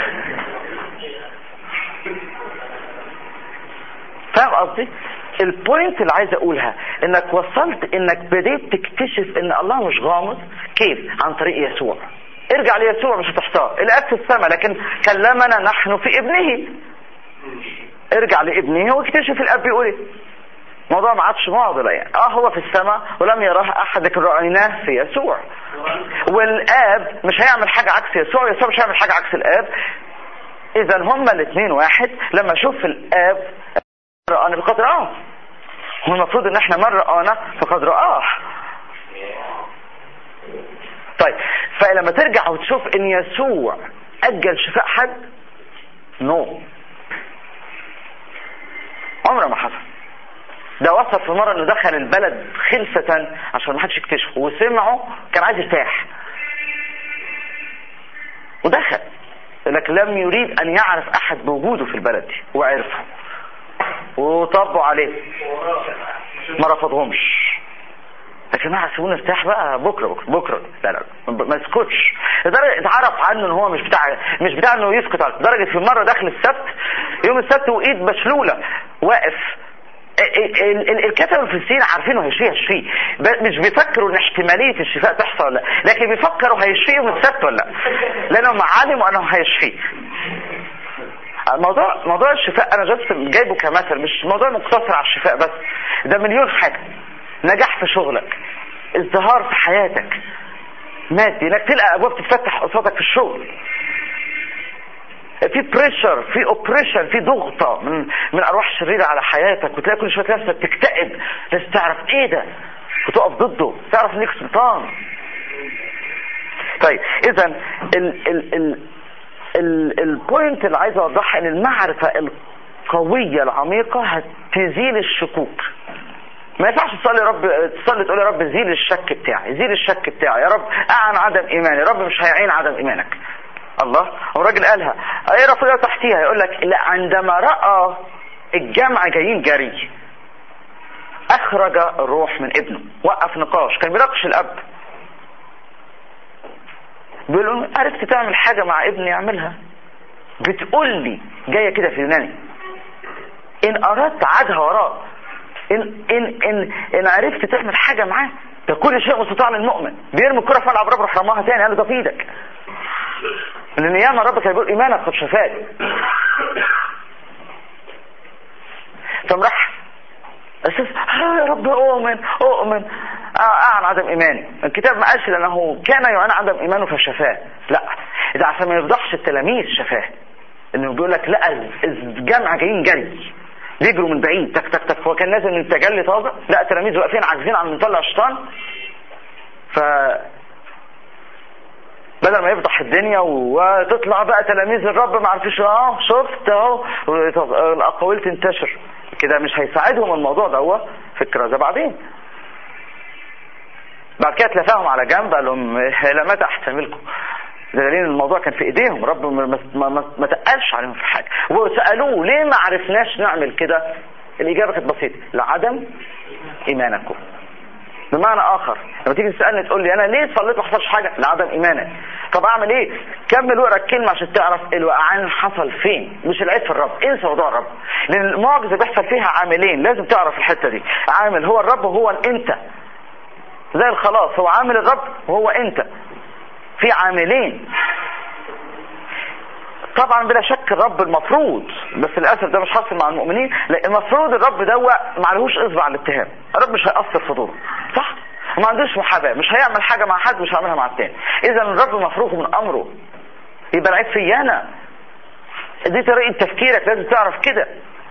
S1: فاهم قصدي البوينت اللي عايز اقولها انك وصلت انك بديت تكتشف ان الله مش غامض كيف عن طريق يسوع ارجع ليسوع مش هتحتار الاب في السماء لكن كلمنا نحن في ابنه ارجع لابنه واكتشف الاب بيقول ايه الموضوع ما عادش معضله يعني اه هو في السماء ولم يراه احد لكن رايناه في يسوع والاب مش هيعمل حاجه عكس يسوع يسوع مش هيعمل حاجه عكس الاب اذا هما الاثنين واحد لما اشوف الاب رآنا فقد رآه هو المفروض ان احنا من رآنا فقد رآه طيب فلما ترجع وتشوف ان يسوع اجل شفاء حد نو عمره ما حصل ده وصل في مرة انه دخل البلد خلفة عشان ما حدش يكتشفه وسمعه كان عايز يرتاح ودخل لكن لم يريد ان يعرف احد بوجوده في البلد دي وعرفه وطبوا عليه ما رفضهمش يا جماعه سيبونا نرتاح بقى بكره بكره بكره لا لا ما اسكتش لدرجه اتعرف عنه ان هو مش بتاع مش بتاع انه يسكت على لدرجه في مره داخل السبت يوم السبت وايد مشلوله واقف ال- ال- الكتبة الفلسطينيين عارفين انه هيشفيه هيشفيه ب- مش بيفكروا ان احتمالية الشفاء تحصل ولا لا لكن بيفكروا هيشفيه يوم السبت ولا لا لانهم علموا انه هيشفيه موضوع موضوع الشفاء انا جبت جايبه كمثل مش موضوع مقتصر على الشفاء بس ده مليون حاجه نجاح في شغلك ازدهار في حياتك مادي انك تلقى ابواب تتفتح قصادك في الشغل في بريشر في اوبريشن في ضغطه من من ارواح شريره على حياتك وتلاقي كل شويه نفسك تكتئب لازم تعرف ايه ده وتقف ضده تعرف انك سلطان طيب اذا ال ال ال ال البوينت اللي عايز اوضحها ان المعرفه القويه العميقه هتزيل الشكوك ما ينفعش تصلي رب تصلي تقول يا رب زيل الشك بتاعي زيل الشك بتاعي يا رب اعن عدم ايماني يا رب مش هيعين عدم ايمانك الله هو الراجل قالها ايه رفضها تحتيها يقول لك لا عندما راى الجمع جايين جري اخرج الروح من ابنه وقف نقاش كان بيناقش الاب بيقول له عرفت تعمل حاجه مع ابني اعملها بتقول لي جايه كده في يوناني ان اردت عادها وراه ان ان ان ان عرفت تعمل حاجه معاه ده كل شيء مستطاع للمؤمن بيرمي الكره في ملعب رب روح رماها تاني قال له ده في ايدك لان ياما ربك هيقول ايمانك قد شفاك فقام راح اساس آه يا رب اؤمن اؤمن آه اعن عدم ايماني الكتاب ما قالش لانه كان يعاني عدم ايمانه فشفاه لا ده عشان ما يفضحش التلاميذ شفاه انه بيقول لك لا الجامعه جايين جري بيجروا من بعيد تك تك تك هو كان نازل من التجلي طازه لا التلاميذ واقفين عاجزين عن نطلع الشيطان ف بدل ما يفضح الدنيا وتطلع بقى تلاميذ الرب ما عرفوش اه شفت اهو الاقاويل تنتشر كده مش هيساعدهم الموضوع ده هو فكره ده بعدين بعد كده تلفاهم على جنب قال لهم الى متى احتملكم ده دليل الموضوع كان في ايديهم رب ما, ما, ما, ما تقلش عليهم في حاجه وسالوه ليه ما عرفناش نعمل كده الاجابه كانت بسيطه لعدم ايمانكم بمعنى اخر لما تيجي تسالني تقول لي انا ليه صليت ما حصلش حاجه لعدم ايمانك طب اعمل ايه كمل واقرا الكلمه عشان تعرف الوقعان حصل فين مش العيب في الرب انسى موضوع الرب لان المعجزه بيحصل فيها عاملين لازم تعرف الحته دي عامل هو الرب وهو انت زي الخلاص هو عامل الرب وهو انت في عاملين طبعا بلا شك الرب المفروض بس للاسف ده مش حاصل مع المؤمنين لان المفروض الرب ده ما عليهوش اصبع على الاتهام الرب مش هيأثر في دوره صح وما عندوش محاباه مش هيعمل حاجه مع حد مش هيعملها مع التاني اذا الرب مفروغ من امره يبقى العيب فيا انا دي طريقه تفكيرك لازم تعرف كده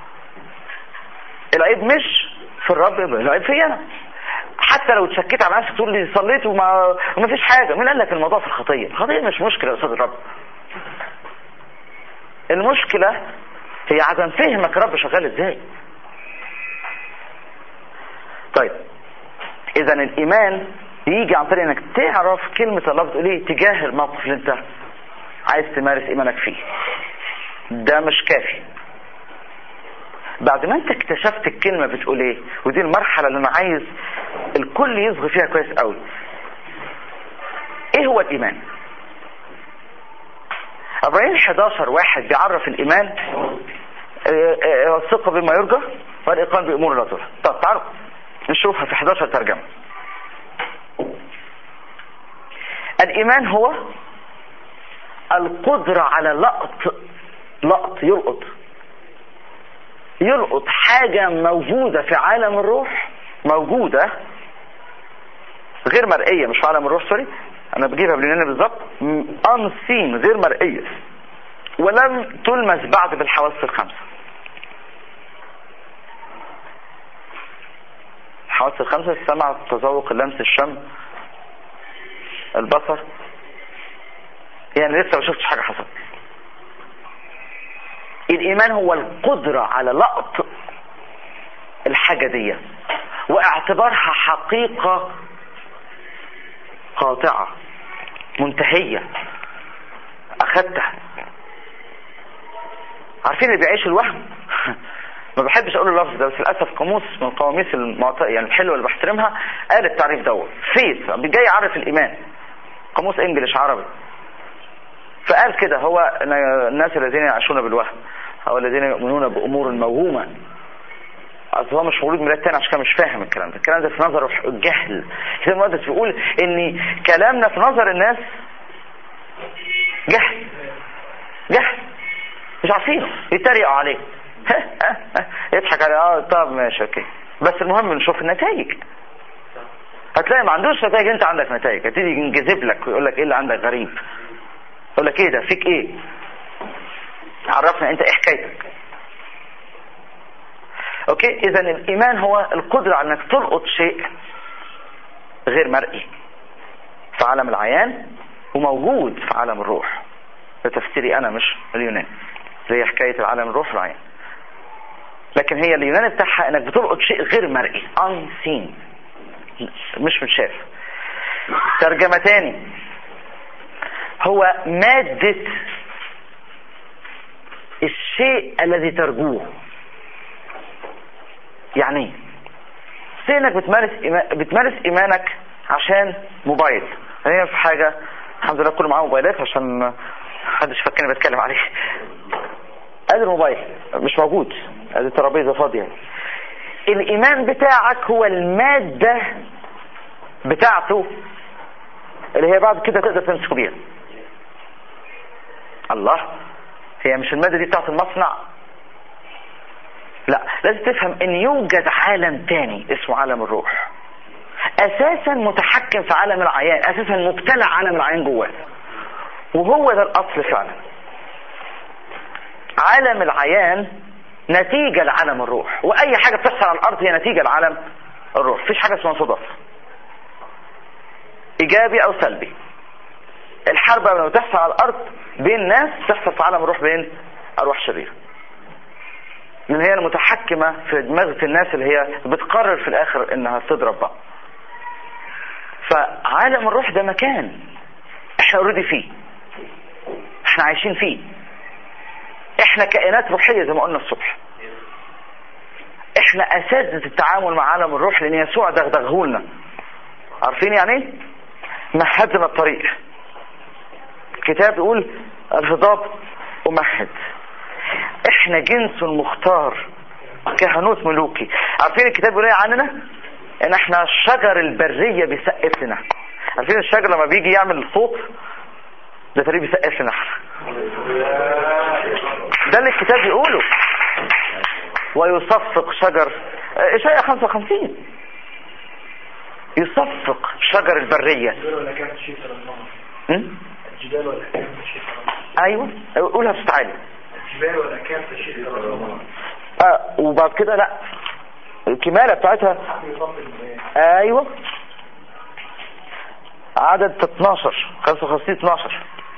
S1: العيب مش في الرب العيب فيا انا حتى لو اتشكيت على نفسك تقول لي صليت وما وما فيش حاجه مين قال لك الموضوع في الخطيه الخطيه مش مشكله يا استاذ الرب المشكله هي عدم فهمك الرب شغال ازاي طيب اذا الايمان يجي عن طريق انك تعرف كلمة الله بتقول ايه تجاه الموقف اللي انت عايز تمارس ايمانك فيه ده مش كافي بعد ما انت اكتشفت الكلمة بتقول ايه ودي المرحلة اللي انا عايز الكل يصغي فيها كويس قوي ايه هو الايمان ابراهيم 11 واحد بيعرف الايمان الثقة بما يرجى والايقان بامور لا ترى طب تعالوا نشوفها في 11 ترجمة الإيمان هو القدرة على لقط لقط يلقط يلقط حاجة موجودة في عالم الروح موجودة غير مرئية مش في عالم الروح سوري أنا بجيبها باليوناني بالظبط unseen غير مرئية ولم تلمس بعد بالحواس الخمسة الحواس الخمسة السمع التذوق اللمس الشم البصر يعني لسه ما شفتش حاجة حصلت الإيمان هو القدرة على لقط الحاجة دي واعتبارها حقيقة قاطعة منتهية اخدتها عارفين اللي بيعيش الوهم ما بحبش اقول اللفظ ده بس للاسف قاموس من القواميس المعت... يعني الحلوه اللي بحترمها قال التعريف دوت فيث جاي يعرف الايمان قاموس انجليش عربي فقال كده هو الناس الذين يعيشون بالوهم او الذين يؤمنون بامور موهومه اصل هو مش مولود ميلاد تاني عشان كده مش فاهم الكلام ده الكلام ده في نظره جهل الكتاب المقدس بيقول ان كلامنا في نظر الناس جهل جهل مش عارفينه يتريقوا عليه يضحك عليه اه طب ماشي اوكي بس المهم نشوف النتائج هتلاقي ما عندوش نتائج انت عندك نتائج هتيجي ينجذب لك ويقول لك ايه اللي عندك غريب يقول لك ايه ده فيك ايه عرفنا انت ايه حكايتك اوكي اذا الايمان هو القدرة على انك تلقط شيء غير مرئي في عالم العيان وموجود في عالم الروح ده تفسيري انا مش اليونان زي حكاية العالم الروح والعين لكن هي اليونان بتاعها انك بتلقط شيء غير مرئي unseen مش متشاف ترجمة تاني هو مادة الشيء الذي ترجوه يعني ايه انك بتمارس إيمان بتمارس ايمانك عشان موبايل هي في حاجة الحمد لله كله معاه موبايلات عشان محدش فكرني بتكلم عليه ادي الموبايل مش موجود ادي الترابيزه فاضيه الايمان بتاعك هو الماده بتاعته اللي هي بعد كده تقدر تمسك بيها الله هي مش الماده دي بتاعت المصنع لا لازم تفهم ان يوجد عالم تاني اسمه عالم الروح اساسا متحكم في عالم العيان اساسا مبتلع عالم العيان جواه وهو ده الاصل فعلا عالم العيان نتيجة لعالم الروح واي حاجة بتحصل على الارض هي نتيجة لعالم الروح مفيش حاجة اسمها صدف ايجابي او سلبي الحرب لما بتحصل على الارض بين ناس تحصل في عالم الروح بين ارواح شريرة لان هي المتحكمة في دماغة الناس اللي هي بتقرر في الاخر انها تضرب بعض فعالم الروح ده مكان احنا اوريدي فيه احنا عايشين فيه احنا كائنات روحية زي ما قلنا الصبح احنا اساتذة التعامل مع عالم الروح لان يسوع دغدغه لنا عارفين يعني ايه مهد لنا الطريق الكتاب يقول الهضاب امهد احنا جنس مختار كهنوت ملوكي عارفين الكتاب بيقول ايه عننا ان احنا شجر البرية بيسقف لنا عارفين الشجر لما بيجي يعمل صوت ده فريق بيسقف لنا احنا ده اللي الكتاب بيقوله ويصفق شجر اشعياء 55 يصفق شجر البرية
S3: الجبال والأكام تشير
S1: ايوه قولها بصوت عالي
S3: الجبال والأكام تشير
S1: اه وبعد كده لا الكمالة بتاعتها ايوه عدد 12 55 12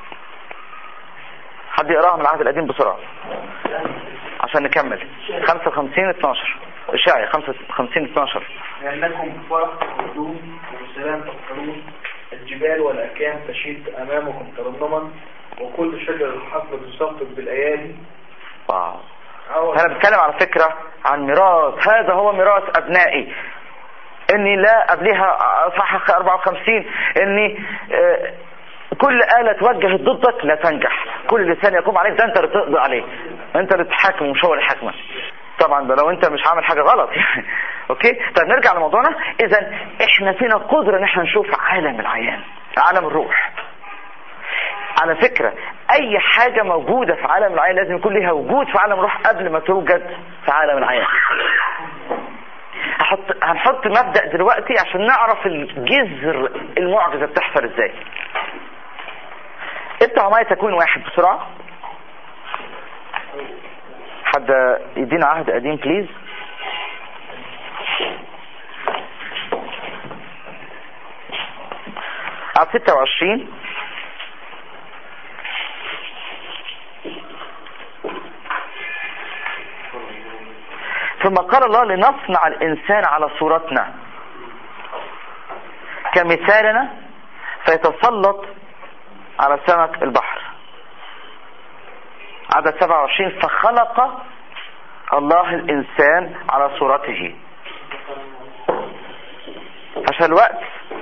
S1: حد يقراها من العهد القديم بسرعة عشان نكمل 55 12 اشاعي 55 12
S3: لأنكم فرح تخرجون وبسلام تفكرون الجبال والأكام تشيد أمامكم ترنما وكل شجر الحقل تصفق بالأيادي
S1: واو انا بتكلم على فكرة عن ميراث هذا هو ميراث ابنائي اني لا قبلها صح 54 اني آه، كل آلة توجهت ضدك لا تنجح كل لسان يقوم عليك ده انت اللي تقضي عليه انت اللي تحاكم ومش هو اللي حاكمك طبعا ده لو انت مش عامل حاجة غلط يعني اوكي طب نرجع لموضوعنا اذا احنا فينا قدرة ان احنا نشوف عالم العيان عالم الروح على فكرة اي حاجة موجودة في عالم العيان لازم يكون ليها وجود في عالم الروح قبل ما توجد في عالم العيان هحط هنحط مبدأ دلوقتي عشان نعرف الجذر المعجزة بتحصل ازاي افتحوا معايا تكوين واحد بسرعة حد يدينا عهد قديم بليز عدد 26 في ثم قال الله لنصنع الإنسان على صورتنا كمثالنا فيتسلط على سمك البحر عدد 27 فخلق الله الإنسان على صورته عشان الوقت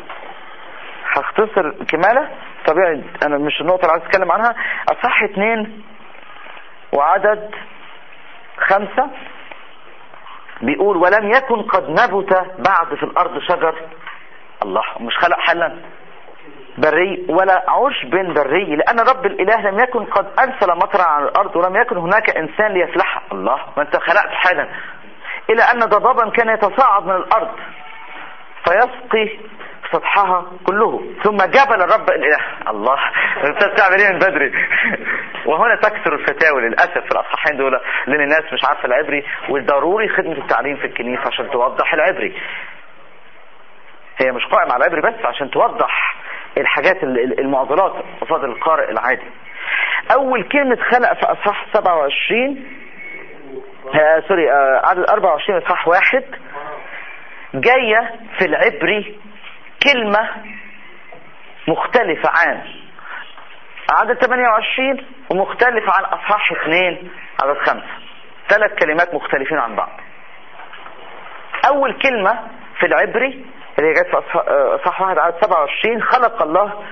S1: هختصر كمالة طبيعي انا مش النقطة اللي عايز اتكلم عنها اصح اتنين وعدد خمسة بيقول ولم يكن قد نبت بعد في الارض شجر الله مش خلق حلا بري ولا عشب بري لان رب الاله لم يكن قد ارسل مطرا على الارض ولم يكن هناك انسان ليفلحها الله ما انت خلقت حالا الى ان ضبابا كان يتصاعد من الارض فيسقي سطحها كله ثم جبل الرب الاله الله انت بتعمل ايه من بدري وهنا تكثر الفتاوى للاسف في الاصحاحين دول لان الناس مش عارفه العبري والضروري خدمه التعليم في الكنيسه عشان توضح العبري هي مش قائمة على العبري بس عشان توضح الحاجات ال- ال- المعضلات قصاد القارئ العادي اول كلمة خلق في اصحاح 27 آه سوري آه عدد 24 اصحاح واحد جاية في العبري كلمة مختلفة عن عدد 28 ومختلفة عن اصحاح 2 عدد 5 ثلاث كلمات مختلفين عن بعض اول كلمة في العبري اللي هي جت في أصح- آه، اصحاح واحد عدد 27 خلق الله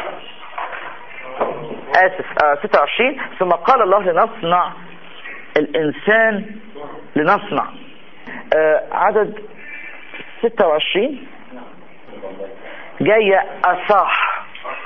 S1: اسف آه 26 ثم قال الله لنصنع الانسان لنصنع آه عدد 26 جاية اصاح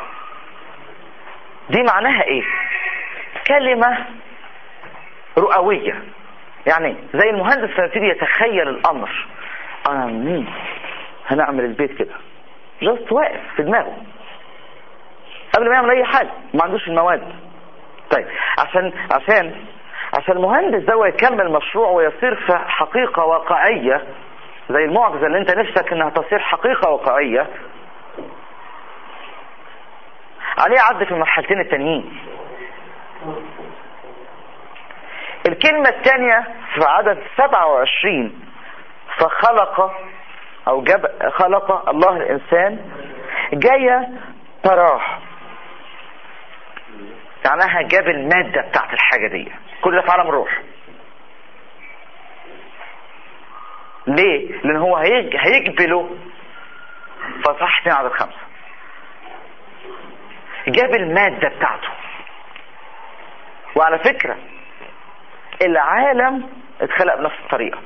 S1: دي معناها ايه كلمة رؤوية يعني زي المهندس لما يبتدي يتخيل الامر انا مين هنعمل البيت كده جاست واقف في دماغه قبل ما يعمل اي حاجه ما عندوش المواد طيب عشان عشان عشان المهندس ده يكمل مشروع ويصير في حقيقه واقعيه زي المعجزه اللي انت نفسك انها تصير حقيقه واقعيه عليه عد في المرحلتين التانيين الكلمة الثانية في عدد 27 فخلق او جاب خلق الله الانسان جاية تراه معناها جاب المادة بتاعت الحاجة دي كل ده في عالم الروح ليه؟ لان هو هيج... هيجبله فصح 2 عدد خمسة جاب المادة بتاعته وعلى فكرة العالم اتخلق بنفس الطريقة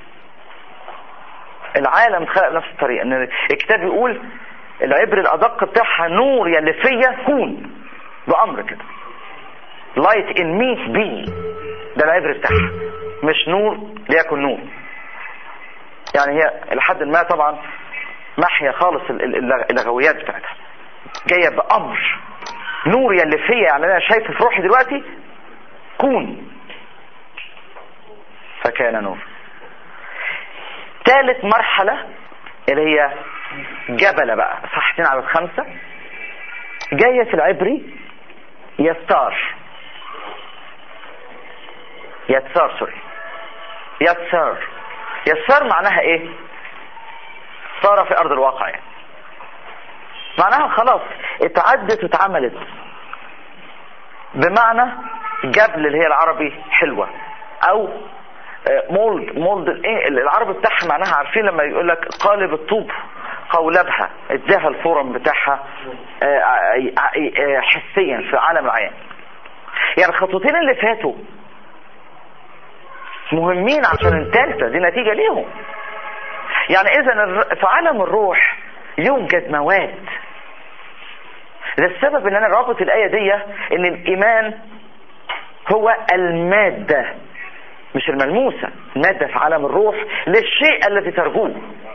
S1: العالم اتخلق بنفس الطريقة ان الكتاب يقول العبر الادق بتاعها نور يلي فيا كون بامر كده لايت ان مي بي ده العبر بتاعها مش نور ليكن نور يعني هي لحد ما طبعا محيا خالص ال- ال- اللغويات بتاعتها جايه بامر نور يلي فيا يعني انا شايفه في روحي دلوقتي كون فكان نور ثالث مرحلة اللي هي جبل بقى صحتين على الخمسة جاية في العبري يستار يتسار سوري يتسار يتسار معناها ايه صار في ارض الواقع يعني معناها خلاص اتعدت واتعملت بمعنى جبل اللي هي العربي حلوة او مولد مولد ايه العربي بتاعها معناها عارفين لما يقول لك قالب الطوب قولبها اداها الفورم بتاعها آه، آه، حسيا في عالم العيان يعني الخطوتين اللي فاتوا مهمين عشان الثالثه دي نتيجه ليهم يعني اذا الر- في عالم الروح يوجد مواد ده السبب ان انا رابط الايه دي ان الايمان هو الماده مش الملموسة المادة في عالم الروح للشيء الذي ترجوه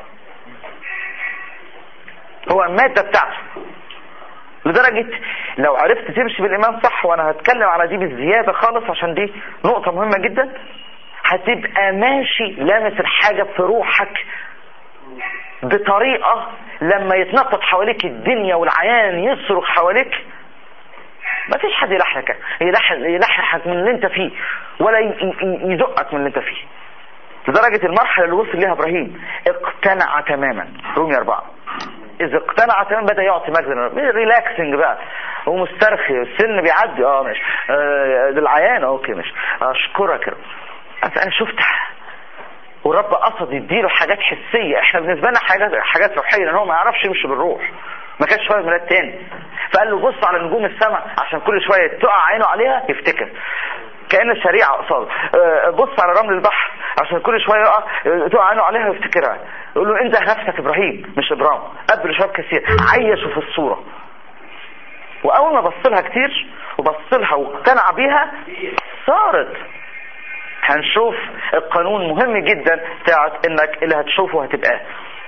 S1: هو المادة بتاعته لدرجة لو عرفت تمشي بالإيمان صح وأنا هتكلم على دي بالزيادة خالص عشان دي نقطة مهمة جدا هتبقى ماشي لامس الحاجة في روحك بطريقة لما يتنطط حواليك الدنيا والعيان يصرخ حواليك ما فيش حد يلحقك يلحق يلحقك من اللي انت فيه ولا ي- ي- يزقك من اللي انت فيه لدرجة المرحلة اللي وصل ليها ابراهيم اقتنع تماما رومي اربعة اذا اقتنع تماما بدا يعطي مجد للرب. ريلاكسنج بقى ومسترخي السن بيعدي اه ماشي آه للعيان اوكي ماشي اشكرك يا رب أصل انا شفت والرب قصد يديله حاجات حسيه احنا بالنسبه لنا حاجات حاجات روحيه لان هو ما يعرفش يمشي بالروح ما كانش فاهم ميلاد تاني فقال له بص على نجوم السماء عشان كل شويه تقع عينه عليها يفتكر كأن الشريعة قصاده آه، بص على رمل البحر عشان كل شوية يقع آه، تقع عينه عليها ويفتكرها يقول له انت نفسك ابراهيم مش ابرام قبل شباب كثير عيشه في الصورة واول ما بص لها كتير وبص لها واقتنع بيها صارت هنشوف القانون مهم جدا بتاعت انك اللي هتشوفه هتبقاه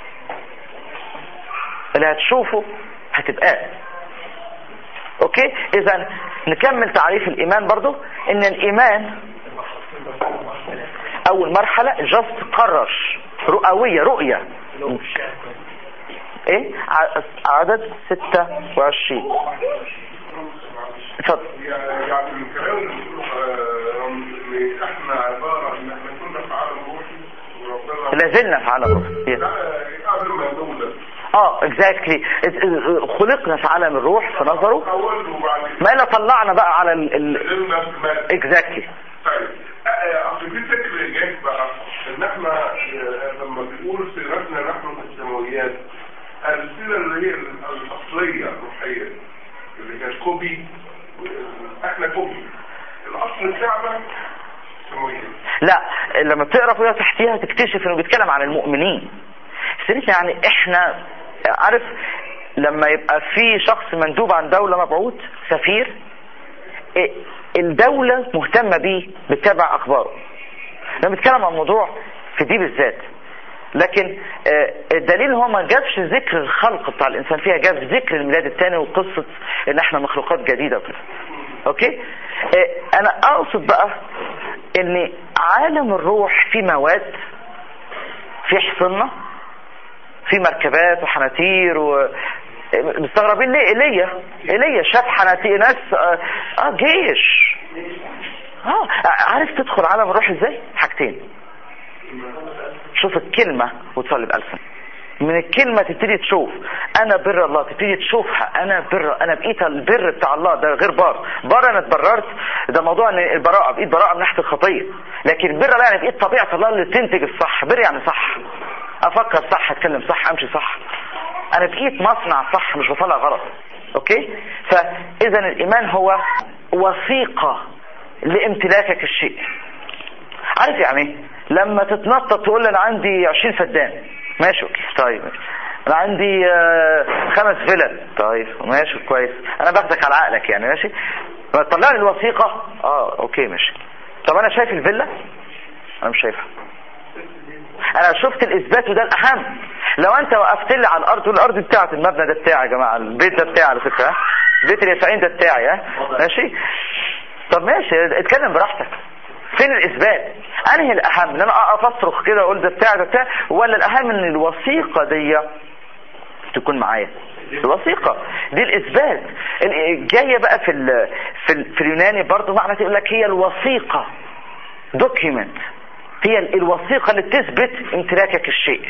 S1: اللي هتشوفه هتبقاه اوكي اذا نكمل تعريف الايمان برضو ان الايمان اول مرحلة جاست قرر رؤوية رؤية ايه ع- عدد 26 اتفضل
S4: يعني من كلام اللي بيقولوا آه، ان احنا عباره ان احنا كنا في عالم روحي وربنا
S1: لا زلنا في عالم الروح Yes.
S4: لا قبل ما نولد
S1: اه اكزاكتلي خلقنا في عالم الروح في نظره
S4: اول وبعد
S1: ما الا طلعنا بقى على ال
S4: نزلنا في مال
S1: اكزاكتلي
S4: طيب آه، اصل في فكر جاي بقى ان احنا آه، لما بنقول سيرتنا نحن في السماويات السيره اللي هي الاصليه الروحيه اللي كانت كوبي آه، احنا كوبي الاصل بتاعنا سماويات
S1: لا لما تقرا فيها تحتيها تكتشف انه بيتكلم عن المؤمنين سيرتنا يعني احنا عارف لما يبقى في شخص مندوب عن دولة مبعوث سفير إيه، الدولة مهتمة بيه بتتابع اخباره لما بيتكلم عن موضوع في دي بالذات لكن آه، الدليل هو ما جابش ذكر الخلق بتاع الانسان فيها جاب ذكر الميلاد الثاني وقصة ان احنا مخلوقات جديدة وكده اوكي آه، انا اقصد بقى ان عالم الروح فيه مواد في حصنة في مركبات وحناتير و مستغربين ليه ايليا ايليا شاف حناتير ناس اه, آه جيش اه عارف تدخل عالم الروح ازاي حاجتين شوف الكلمة وتصلي بألسن من الكلمة تبتدي تشوف انا بر الله تبتدي تشوفها انا بر انا بقيت البر بتاع الله ده غير بار بار انا اتبررت ده موضوع ان البراءة بقيت براءة من ناحية الخطية لكن بر الله يعني بقيت طبيعة الله اللي تنتج الصح بر يعني صح افكر صح اتكلم صح امشي صح انا بقيت مصنع صح مش بطلع غلط اوكي فاذا الايمان هو وثيقة لامتلاكك الشيء عارف يعني ايه لما تتنطط تقول لي انا عندي 20 فدان ماشي اوكي طيب ماشي. انا عندي آه، خمس فلل طيب ماشي كويس انا باخدك على عقلك يعني ماشي طلع لي الوثيقة اه اوكي ماشي طب انا شايف الفيلا انا مش شايفها انا شفت الاثبات وده الاهم لو انت وقفت لي على الارض والارض بتاعت المبنى ده بتاعي يا جماعه البيت ده بتاعي على فكره ها بيت اليسعين ده بتاعي ها ماشي طب ماشي اتكلم براحتك فين الاثبات انهي الاهم ان انا اقف اصرخ كده واقول ده بتاعي ده بتاعي ولا الاهم ان الوثيقه دي تكون معايا الوثيقة دي الإثبات ال- جاية بقى في ال في, ال في اليوناني برضو معنى تقول لك هي الوثيقة دوكيمنت هي ال- الوثيقة اللي تثبت امتلاكك الشيء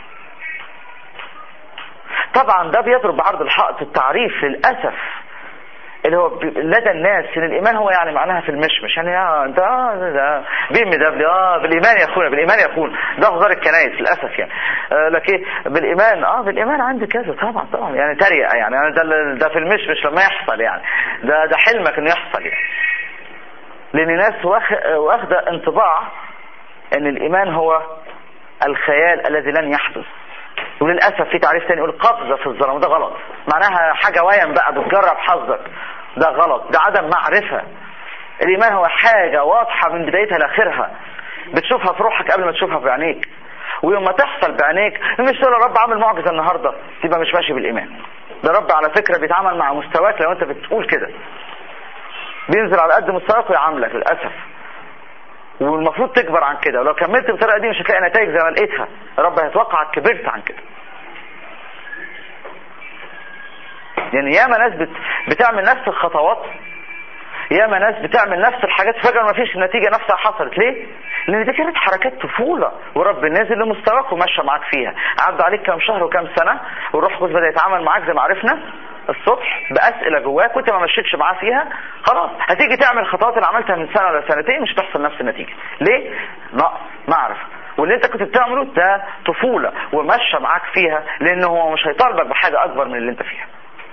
S1: طبعا ده بيضرب بعرض الحائط التعريف للأسف اللي هو ب- لدى الناس ان الايمان هو يعني معناها في المشمش يعني اه ده ده, ده بي ام دبليو اه بالايمان يا اخونا بالايمان يا اخونا ده هزار الكنايس للاسف يعني آه لك ايه بالايمان اه بالايمان عندي كذا طبعا طبعا يعني تريقه يعني أنا ده ده في المشمش لما يحصل يعني ده ده حلمك انه يحصل يعني لان ناس واخ- واخده انطباع ان الايمان هو الخيال الذي لن يحدث وللاسف في تعريف تاني يقول قفزه في الظلام وده غلط معناها حاجه ويم بقى بتجرب حظك ده غلط ده عدم معرفه الايمان هو حاجه واضحه من بدايتها لاخرها بتشوفها في روحك قبل ما تشوفها في عينيك ويوم ما تحصل بعينيك مش تقول يا رب عامل معجزه النهارده تبقى مش ماشي بالايمان ده رب على فكره بيتعامل مع مستواك لو انت بتقول كده بينزل على قد مستواك ويعاملك للاسف والمفروض تكبر عن كده ولو كملت بالطريقه دي مش هتلاقي نتائج زي ما لقيتها رب هيتوقعك كبرت عن كده يعني ياما ناس بت... بتعمل نفس الخطوات ياما ناس بتعمل نفس الحاجات فجأة ما فيش النتيجة نفسها حصلت ليه؟ لان دي كانت حركات طفولة ورب نازل لمستواك ومشى معاك فيها عدى عليك كام شهر وكام سنة والروح القدس بدأ يتعامل معاك زي ما عرفنا الصبح بأسئلة جواك وانت ما مشيتش معاه فيها خلاص هتيجي تعمل الخطوات اللي عملتها من سنة ولا سنتين مش هتحصل نفس النتيجة ليه؟ نقص معرفة واللي انت كنت بتعمله ده طفولة ومشى معاك فيها لانه هو مش هيطالبك بحاجة اكبر من اللي انت فيها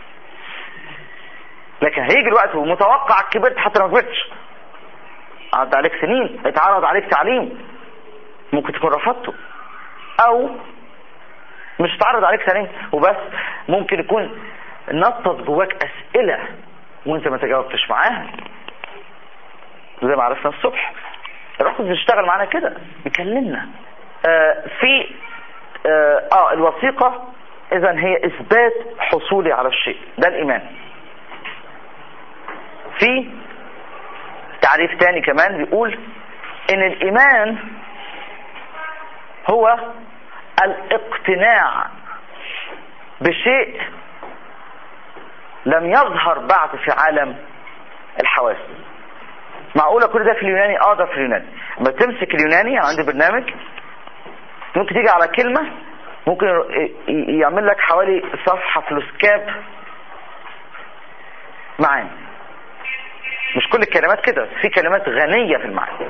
S1: لكن هيجي الوقت ومتوقع كبرت حتى لو ما كبرتش عدى عليك سنين اتعرض عليك تعليم ممكن تكون رفضته او مش اتعرض عليك سنين وبس ممكن يكون نطط جواك اسئلة وانت ما تجاوبتش معاها زي ما عرفنا الصبح الروح القدس بيشتغل معانا كده بيكلمنا آه في اه, آه الوثيقة اذا هي اثبات حصولي على الشيء ده الايمان في تعريف تاني كمان بيقول ان الايمان هو الاقتناع بشيء لم يظهر بعد في عالم الحواس معقولة كل ده في اليوناني اه ده في اليوناني لما تمسك اليوناني عندي برنامج ممكن تيجي على كلمة ممكن يعمل لك حوالي صفحة فلوسكاب معاني مش كل الكلمات كده في كلمات غنية في المعنى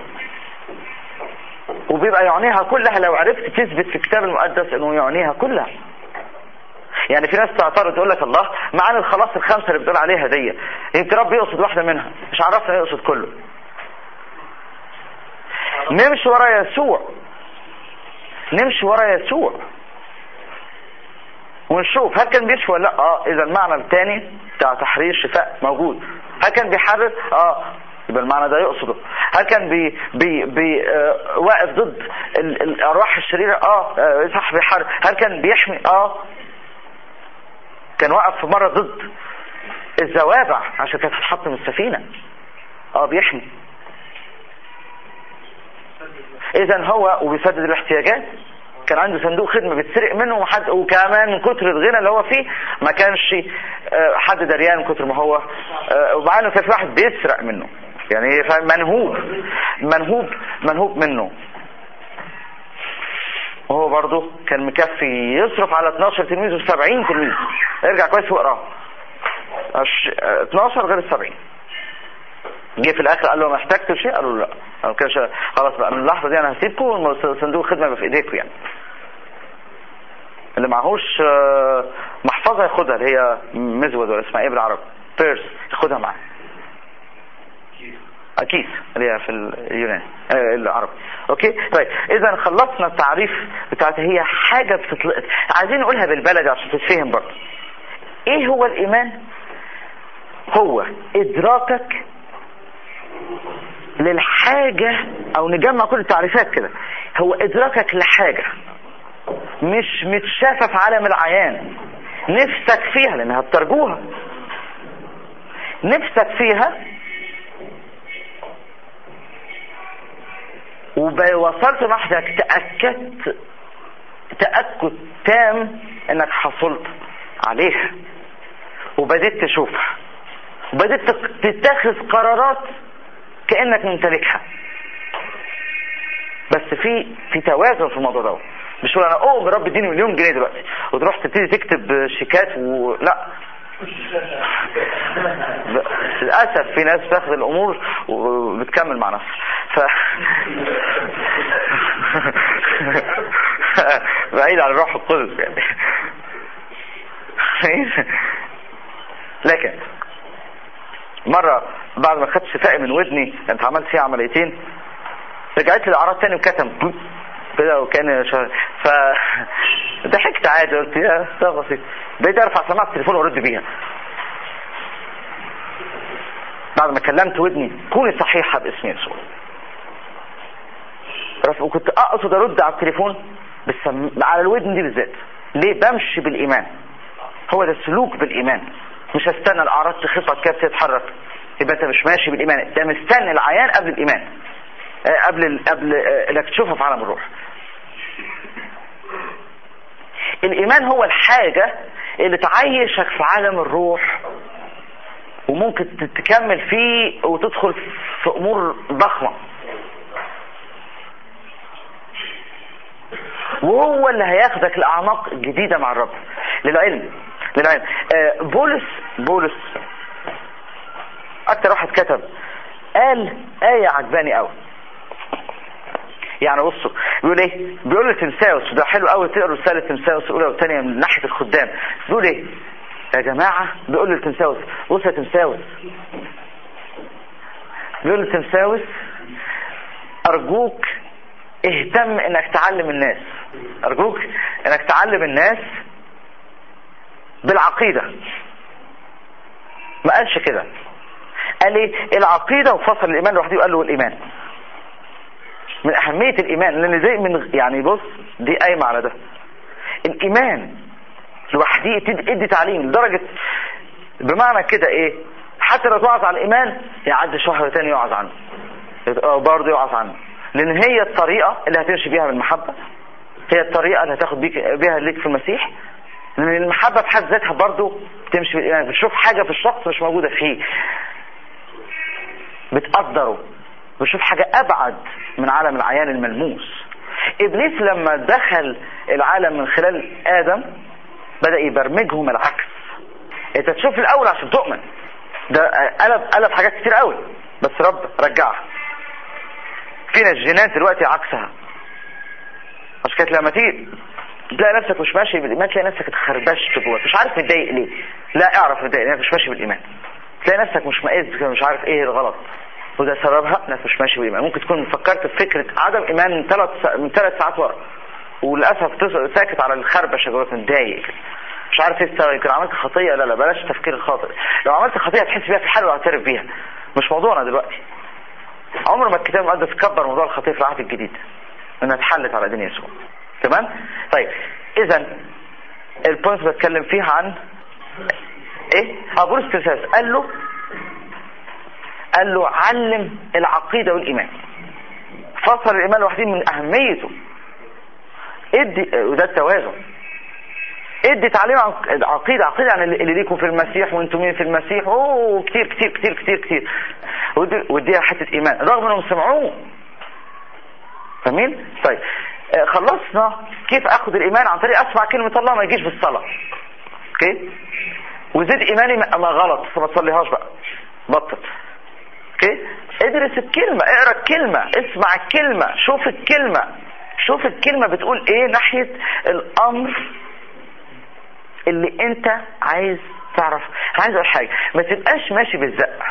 S1: وبيبقى يعنيها كلها لو عرفت تثبت في الكتاب المقدس انه يعنيها كلها يعني في ناس تعترض تقول لك الله معاني الخلاص الخمسة اللي بتقول عليها دي يمكن رب يقصد واحدة منها مش عرفنا يقصد كله نمشي ورا يسوع نمشي ورا يسوع ونشوف هل كان بيشفي ولا لا اه اذا المعنى الثاني بتاع تحرير الشفاء موجود هل كان بيحرر اه يبقى المعنى ده يقصده هل كان بي بي بي آه واقف ضد ال- الارواح الشريره اه, آه صح بيحرر هل كان بيحمي اه كان واقف في مره ضد الزوابع عشان كانت هتحط من السفينه اه بيحمي اذا هو وبيسدد الاحتياجات كان عنده صندوق خدمة بيتسرق منه وحد وكمان من كتر الغنى اللي هو فيه ما كانش آه، حد دريان من كتر ما هو آه، ومع انه كان في واحد بيسرق منه يعني فاهم؟ منهوب منهوب منهوب منه وهو برضه كان مكفي يصرف على 12 تلميذ و70 تلميذ ارجع كويس واقراه أش- آه، 12 غير ال 70 جه في الاخر قال له ما احتجتوا شيء قالوا له لا انا كانش خلاص بقى من اللحظه دي انا هسيبكم صندوق الخدمه يبقى في ايديكم يعني اللي معهوش آه، محفظه ياخدها اللي هي مزود ولا اسمها ايه بالعربي بيرس ياخدها معاه اكيد اللي هي في اليوناني آه، العربي اوكي طيب اذا خلصنا التعريف بتاعت هي حاجه بتطلق عايزين نقولها بالبلدي عشان تتفهم برضه ايه هو الايمان هو ادراكك للحاجة او نجمع كل التعريفات كده هو ادراكك لحاجة مش متشافة في عالم العيان نفسك فيها لانها بترجوها نفسك فيها ووصلت لوحدك تأكدت تأكد تام انك حصلت عليها وبديت تشوفها وبديت تك- تتخذ قرارات كانك ممتلكها بس في في توازن في الموضوع ده مش تقول انا اوه رب اديني مليون جنيه دلوقتي وتروح تبتدي تكتب شيكات ولا للاسف في ناس بتاخد الامور وبتكمل مع نفسها ف بعيد عن الروح القدس يعني لكن مرة بعد ما خدت شفائي من ودني كانت عملت فيها عمليتين رجعت لي الاعراض تاني وكتم كده وكان شهر ف ضحكت عادي قلت يا ده بسيط بقيت ارفع سماعه التليفون وارد بيها بعد ما كلمت ودني كوني صحيحه باسم يسوع رف- وكنت اقصد ارد على التليفون بالسم... على الودن دي بالذات ليه بمشي بالايمان هو ده السلوك بالايمان مش هستنى الاعراض تخفض كده تتحرك يبقى انت مش ماشي بالايمان انت مستني العيان قبل الايمان آه، قبل ال- قبل آه، انك تشوفها في عالم الروح الايمان هو الحاجة اللي تعيشك في عالم الروح وممكن ت- تكمل فيه وتدخل في امور ضخمة وهو اللي هياخدك لاعماق جديده مع الرب للعلم للعلم آه بولس بولس اكتر واحد كتب قال آية عجباني قوي يعني بصوا بيقول ايه بيقول لتمساوس وده حلو قوي تقروا رسالة تمساوس الاولى والثانية من ناحية الخدام بيقول ايه يا جماعة بيقول لتمساوس بص يا تمساوس بيقول لتمساوس ارجوك اهتم انك تعلم الناس ارجوك انك تعلم الناس بالعقيدة ما قالش كده قال ايه العقيدة وفصل الايمان لوحده وقال له الايمان من اهمية الايمان لان زي من يعني بص دي قايمة على ده الايمان لوحده ادي تعليم لدرجة بمعنى كده ايه حتى لو توعظ على الايمان يعدي شهر تاني يوعظ عنه برضه يوعظ عنه لان هي الطريقة اللي هتمشي بيها بالمحبة هي الطريقة اللي هتاخد بيك بيها ليك في المسيح لان المحبة في حد ذاتها برضه بتمشي بالايمان بتشوف حاجة في الشخص مش موجودة فيه بتقدره بتشوف حاجة ابعد من عالم العيان الملموس ابليس لما دخل العالم من خلال ادم بدأ يبرمجهم العكس انت تشوف الاول عشان تؤمن ده قلب قلب حاجات كتير قوي بس رب رجعها فينا الجينات دلوقتي عكسها عشان كده لما تيجي تلاقي نفسك مش ماشي بالايمان تلاقي نفسك اتخربشت جواك مش عارف متضايق ليه لا اعرف متضايق لانك مش ماشي بالايمان تلاقي نفسك مش مائز مش عارف ايه الغلط وده سببها انك مش ماشي بالايمان ممكن تكون فكرت في فكره عدم ايمان من ثلاث من ثلاث ساعات ورا وللاسف ساكت على الخربشه جواك متضايق مش عارف ايه السبب يمكن عملت خطيه لا لا بلاش التفكير الخاطئ لو عملت خطيه تحس بيها في حال واعترف بيها مش موضوعنا دلوقتي عمر ما الكتاب المقدس كبر موضوع الخطيه في العهد الجديد انها اتحلت على دين يسوع تمام طيب اذا البوينت بتكلم فيها عن ايه اه بولس ترساس قال له قال له علم العقيدة والايمان فصل الايمان لوحده من اهميته ادي وده التوازن ادي تعليم عن عقيدة عقيدة عن اللي ليكم في المسيح وانتم مين في المسيح اوه كتير كتير كتير كتير كتير وديها حتة ايمان رغم انهم سمعوه فاهمين طيب آه خلصنا كيف اخد الايمان عن طريق اسمع كلمة الله ما يجيش بالصلاة اوكي وزيد ايماني ما غلط فما تصليهاش بقى بطل اوكي ادرس الكلمة اقرا الكلمة اسمع الكلمة شوف الكلمة شوف الكلمة بتقول ايه ناحية الامر اللي انت عايز تعرف عايز اقول حاجة ما تبقاش ماشي بالزق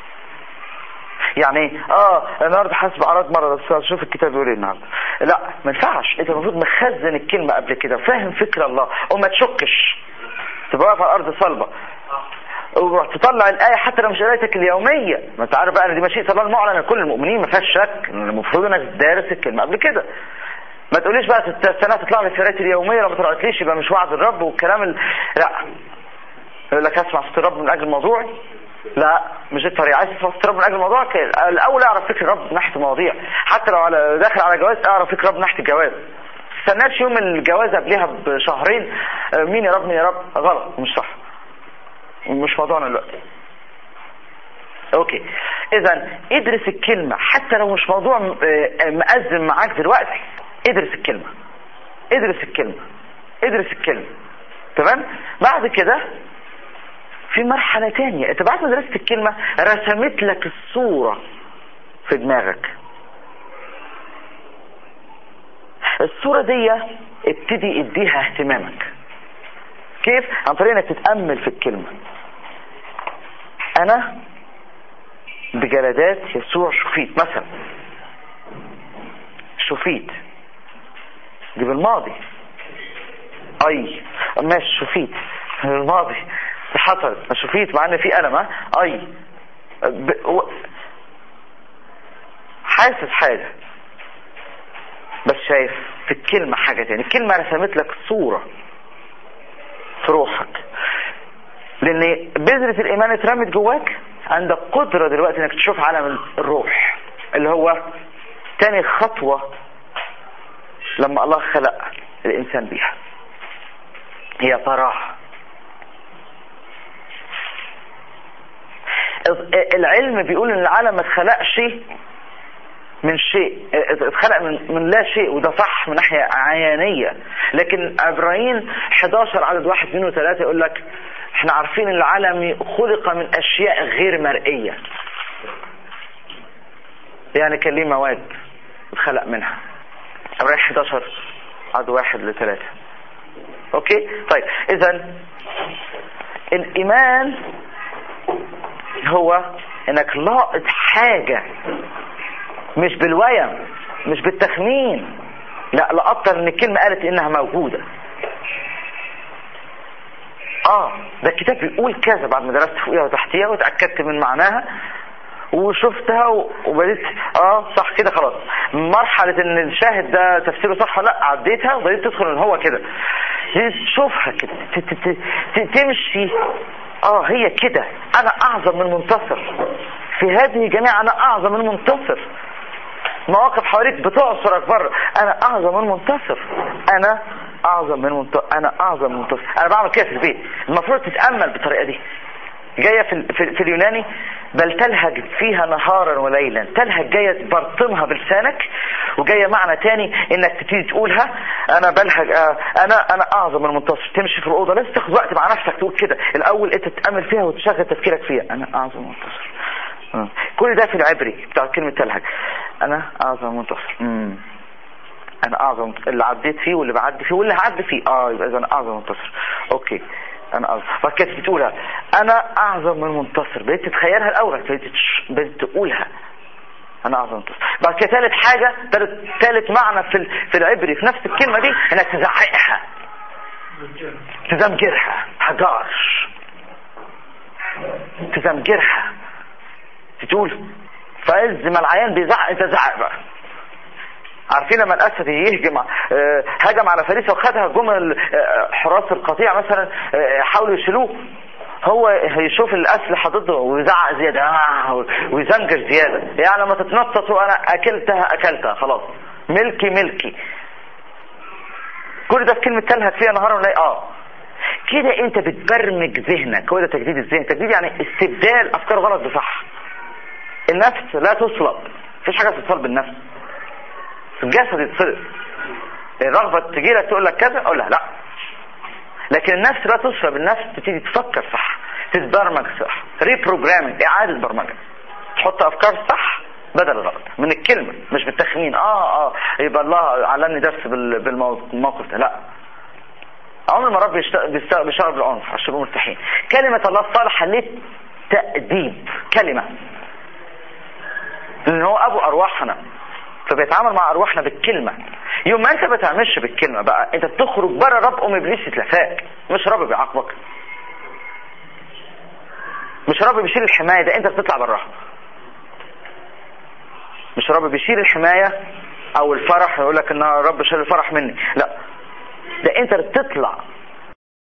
S1: يعني اه النهارده حاسس باعراض مرض بس شوف الكتاب بيقول ايه النهارده لا ما ينفعش انت المفروض مخزن الكلمه قبل كده فاهم فكر الله وما تشكش تبقى واقف على الارض صلبه وتطلع الايه حتى لو مش قرايتك اليوميه ما انت عارف بقى ان دي مشيئه الله المعلنه لكل المؤمنين ما فيهاش شك المفروض انك دارس الكلمه قبل كده ما تقوليش بقى السنه تطلع لي في قرايتي اليوميه لو ما طلعتليش يبقى مش وعد الرب والكلام ال... لا يقول لك اسمع صوت الرب من اجل موضوعي لا مش الطريقه عايز تسمع صوت الرب من اجل موضوعك الاول اعرف فكر الرب من ناحيه المواضيع حتى لو على داخل على جواز اعرف فكر الرب من ناحيه الجواز تستناش يوم الجواز قبلها بشهرين مين يا رب مين يا رب غلط مش صح مش موضوعنا دلوقتي اوكي اذا ادرس الكلمة حتى لو مش موضوع مأزم معاك دلوقتي ادرس الكلمة ادرس الكلمة ادرس الكلمة تمام بعد كده في مرحلة تانية انت بعد ما درست الكلمة رسمت لك الصورة في دماغك الصورة دي ابتدي اديها اهتمامك كيف عن طريق انك تتأمل في الكلمة انا بجلدات يسوع شفيت مثلا شفيت دي بالماضي اي ماشي شفيت بالماضي دي حصلت ما شفيت مع ان في الم اي ب... و... حاسس حاجة بس شايف في الكلمة حاجة تاني الكلمة رسمت لك صورة في روحك لان بذرة الايمان اترمت جواك عندك قدرة دلوقتي انك تشوف عالم الروح اللي هو تاني خطوة لما الله خلق الانسان بيها هي طراحة العلم بيقول ان العالم ما اتخلقش من شيء اتخلق من, من لا شيء وده صح من ناحية عيانية لكن عبرانيين 11 عدد واحد اثنين وثلاثة يقول لك احنا عارفين ان العالم خلق من اشياء غير مرئية يعني كان ليه مواد اتخلق منها عبرانيين 11 عدد واحد لثلاثة اوكي طيب اذا الايمان هو انك لاقط حاجة مش بالويم مش بالتخمين لا لقطت ان الكلمة قالت انها موجودة اه ده الكتاب بيقول كذا بعد ما درست فوقيها وتحتيها وتأكدت من معناها وشفتها وبديت اه صح كده خلاص مرحلة ان الشاهد ده تفسيره صح ولا لا عديتها وبديت تدخل ان هو كده تشوفها كده تمشي اه هي كده انا اعظم من منتصر في هذه الجميع انا اعظم من منتصر مواقف حواليك بتعصرك بره انا اعظم من منتصر انا اعظم من منتصر انا اعظم من منتصر انا بعمل كده في البيت المفروض تتامل بالطريقه دي جايه في, في, في اليوناني بل تلهج فيها نهارا وليلا تلهج جايه تبرطمها بلسانك وجايه معنى تاني انك تبتدي تقولها انا بلهج آه انا انا اعظم من منتصر تمشي في الاوضه لازم تاخد وقت مع نفسك تقول كده الاول انت تتامل فيها وتشغل تفكيرك فيها انا اعظم من منتصر كل ده في العبري بتاع كلمة تلهج انا اعظم منتصر مم. انا اعظم اللي عديت فيه واللي بعدي فيه واللي هعدي فيه اه يبقى اذا انا اعظم منتصر اوكي انا اعظم بعد كده تقولها انا اعظم من منتصر بديت تتخيلها الاول بديت بديت تقولها انا اعظم منتصر بعد كده ثالث حاجة ثالث ثالث معنى في في العبري في نفس الكلمة دي انك تزعقها تزمجرها حجار تزمجرها تقول فعز ما العيان بيزعق انت زعق بقى عارفين لما الاسد يهجم اه هجم على فريسه وخدها جم حراس القطيع مثلا اه حاولوا يشيلوه هو هيشوف الاسلحه ضده ويزعق زياده آه ويزنجر زياده يعني لما تتنطط وانا اكلتها اكلتها خلاص ملكي ملكي كل ده في كلمه تلهج فيها نهار ولا اه كده انت بتبرمج ذهنك هو ده تجديد الذهن تجديد يعني استبدال افكار غلط بصح النفس لا تصلب مفيش حاجة تتصلب بالنفس الجسد يتصلب الرغبة تجي لك تقول لك كذا اقول لها لا لكن النفس لا تصلب النفس تبتدي تفكر صح تتبرمج صح ريبروجرامينج اعادة برمجة تحط افكار صح بدل الغلط من الكلمة مش بالتخمين اه اه يبقى الله علمني درس بالموقف ده لا عمر ما رب بيشتغل بيشتغل بالعنف عشان يبقوا مرتاحين كلمة الله الصالحة للتأديب كلمة لان هو ابو ارواحنا فبيتعامل مع ارواحنا بالكلمة يوم ما انت ما بتعملش بالكلمة بقى انت بتخرج بره رب ام ابليس يتلفاك مش رب بيعاقبك مش رب بيشيل الحماية ده انت بتطلع براها مش رب بيشيل الحماية او الفرح يقول لك ان رب شال الفرح مني لا ده انت بتطلع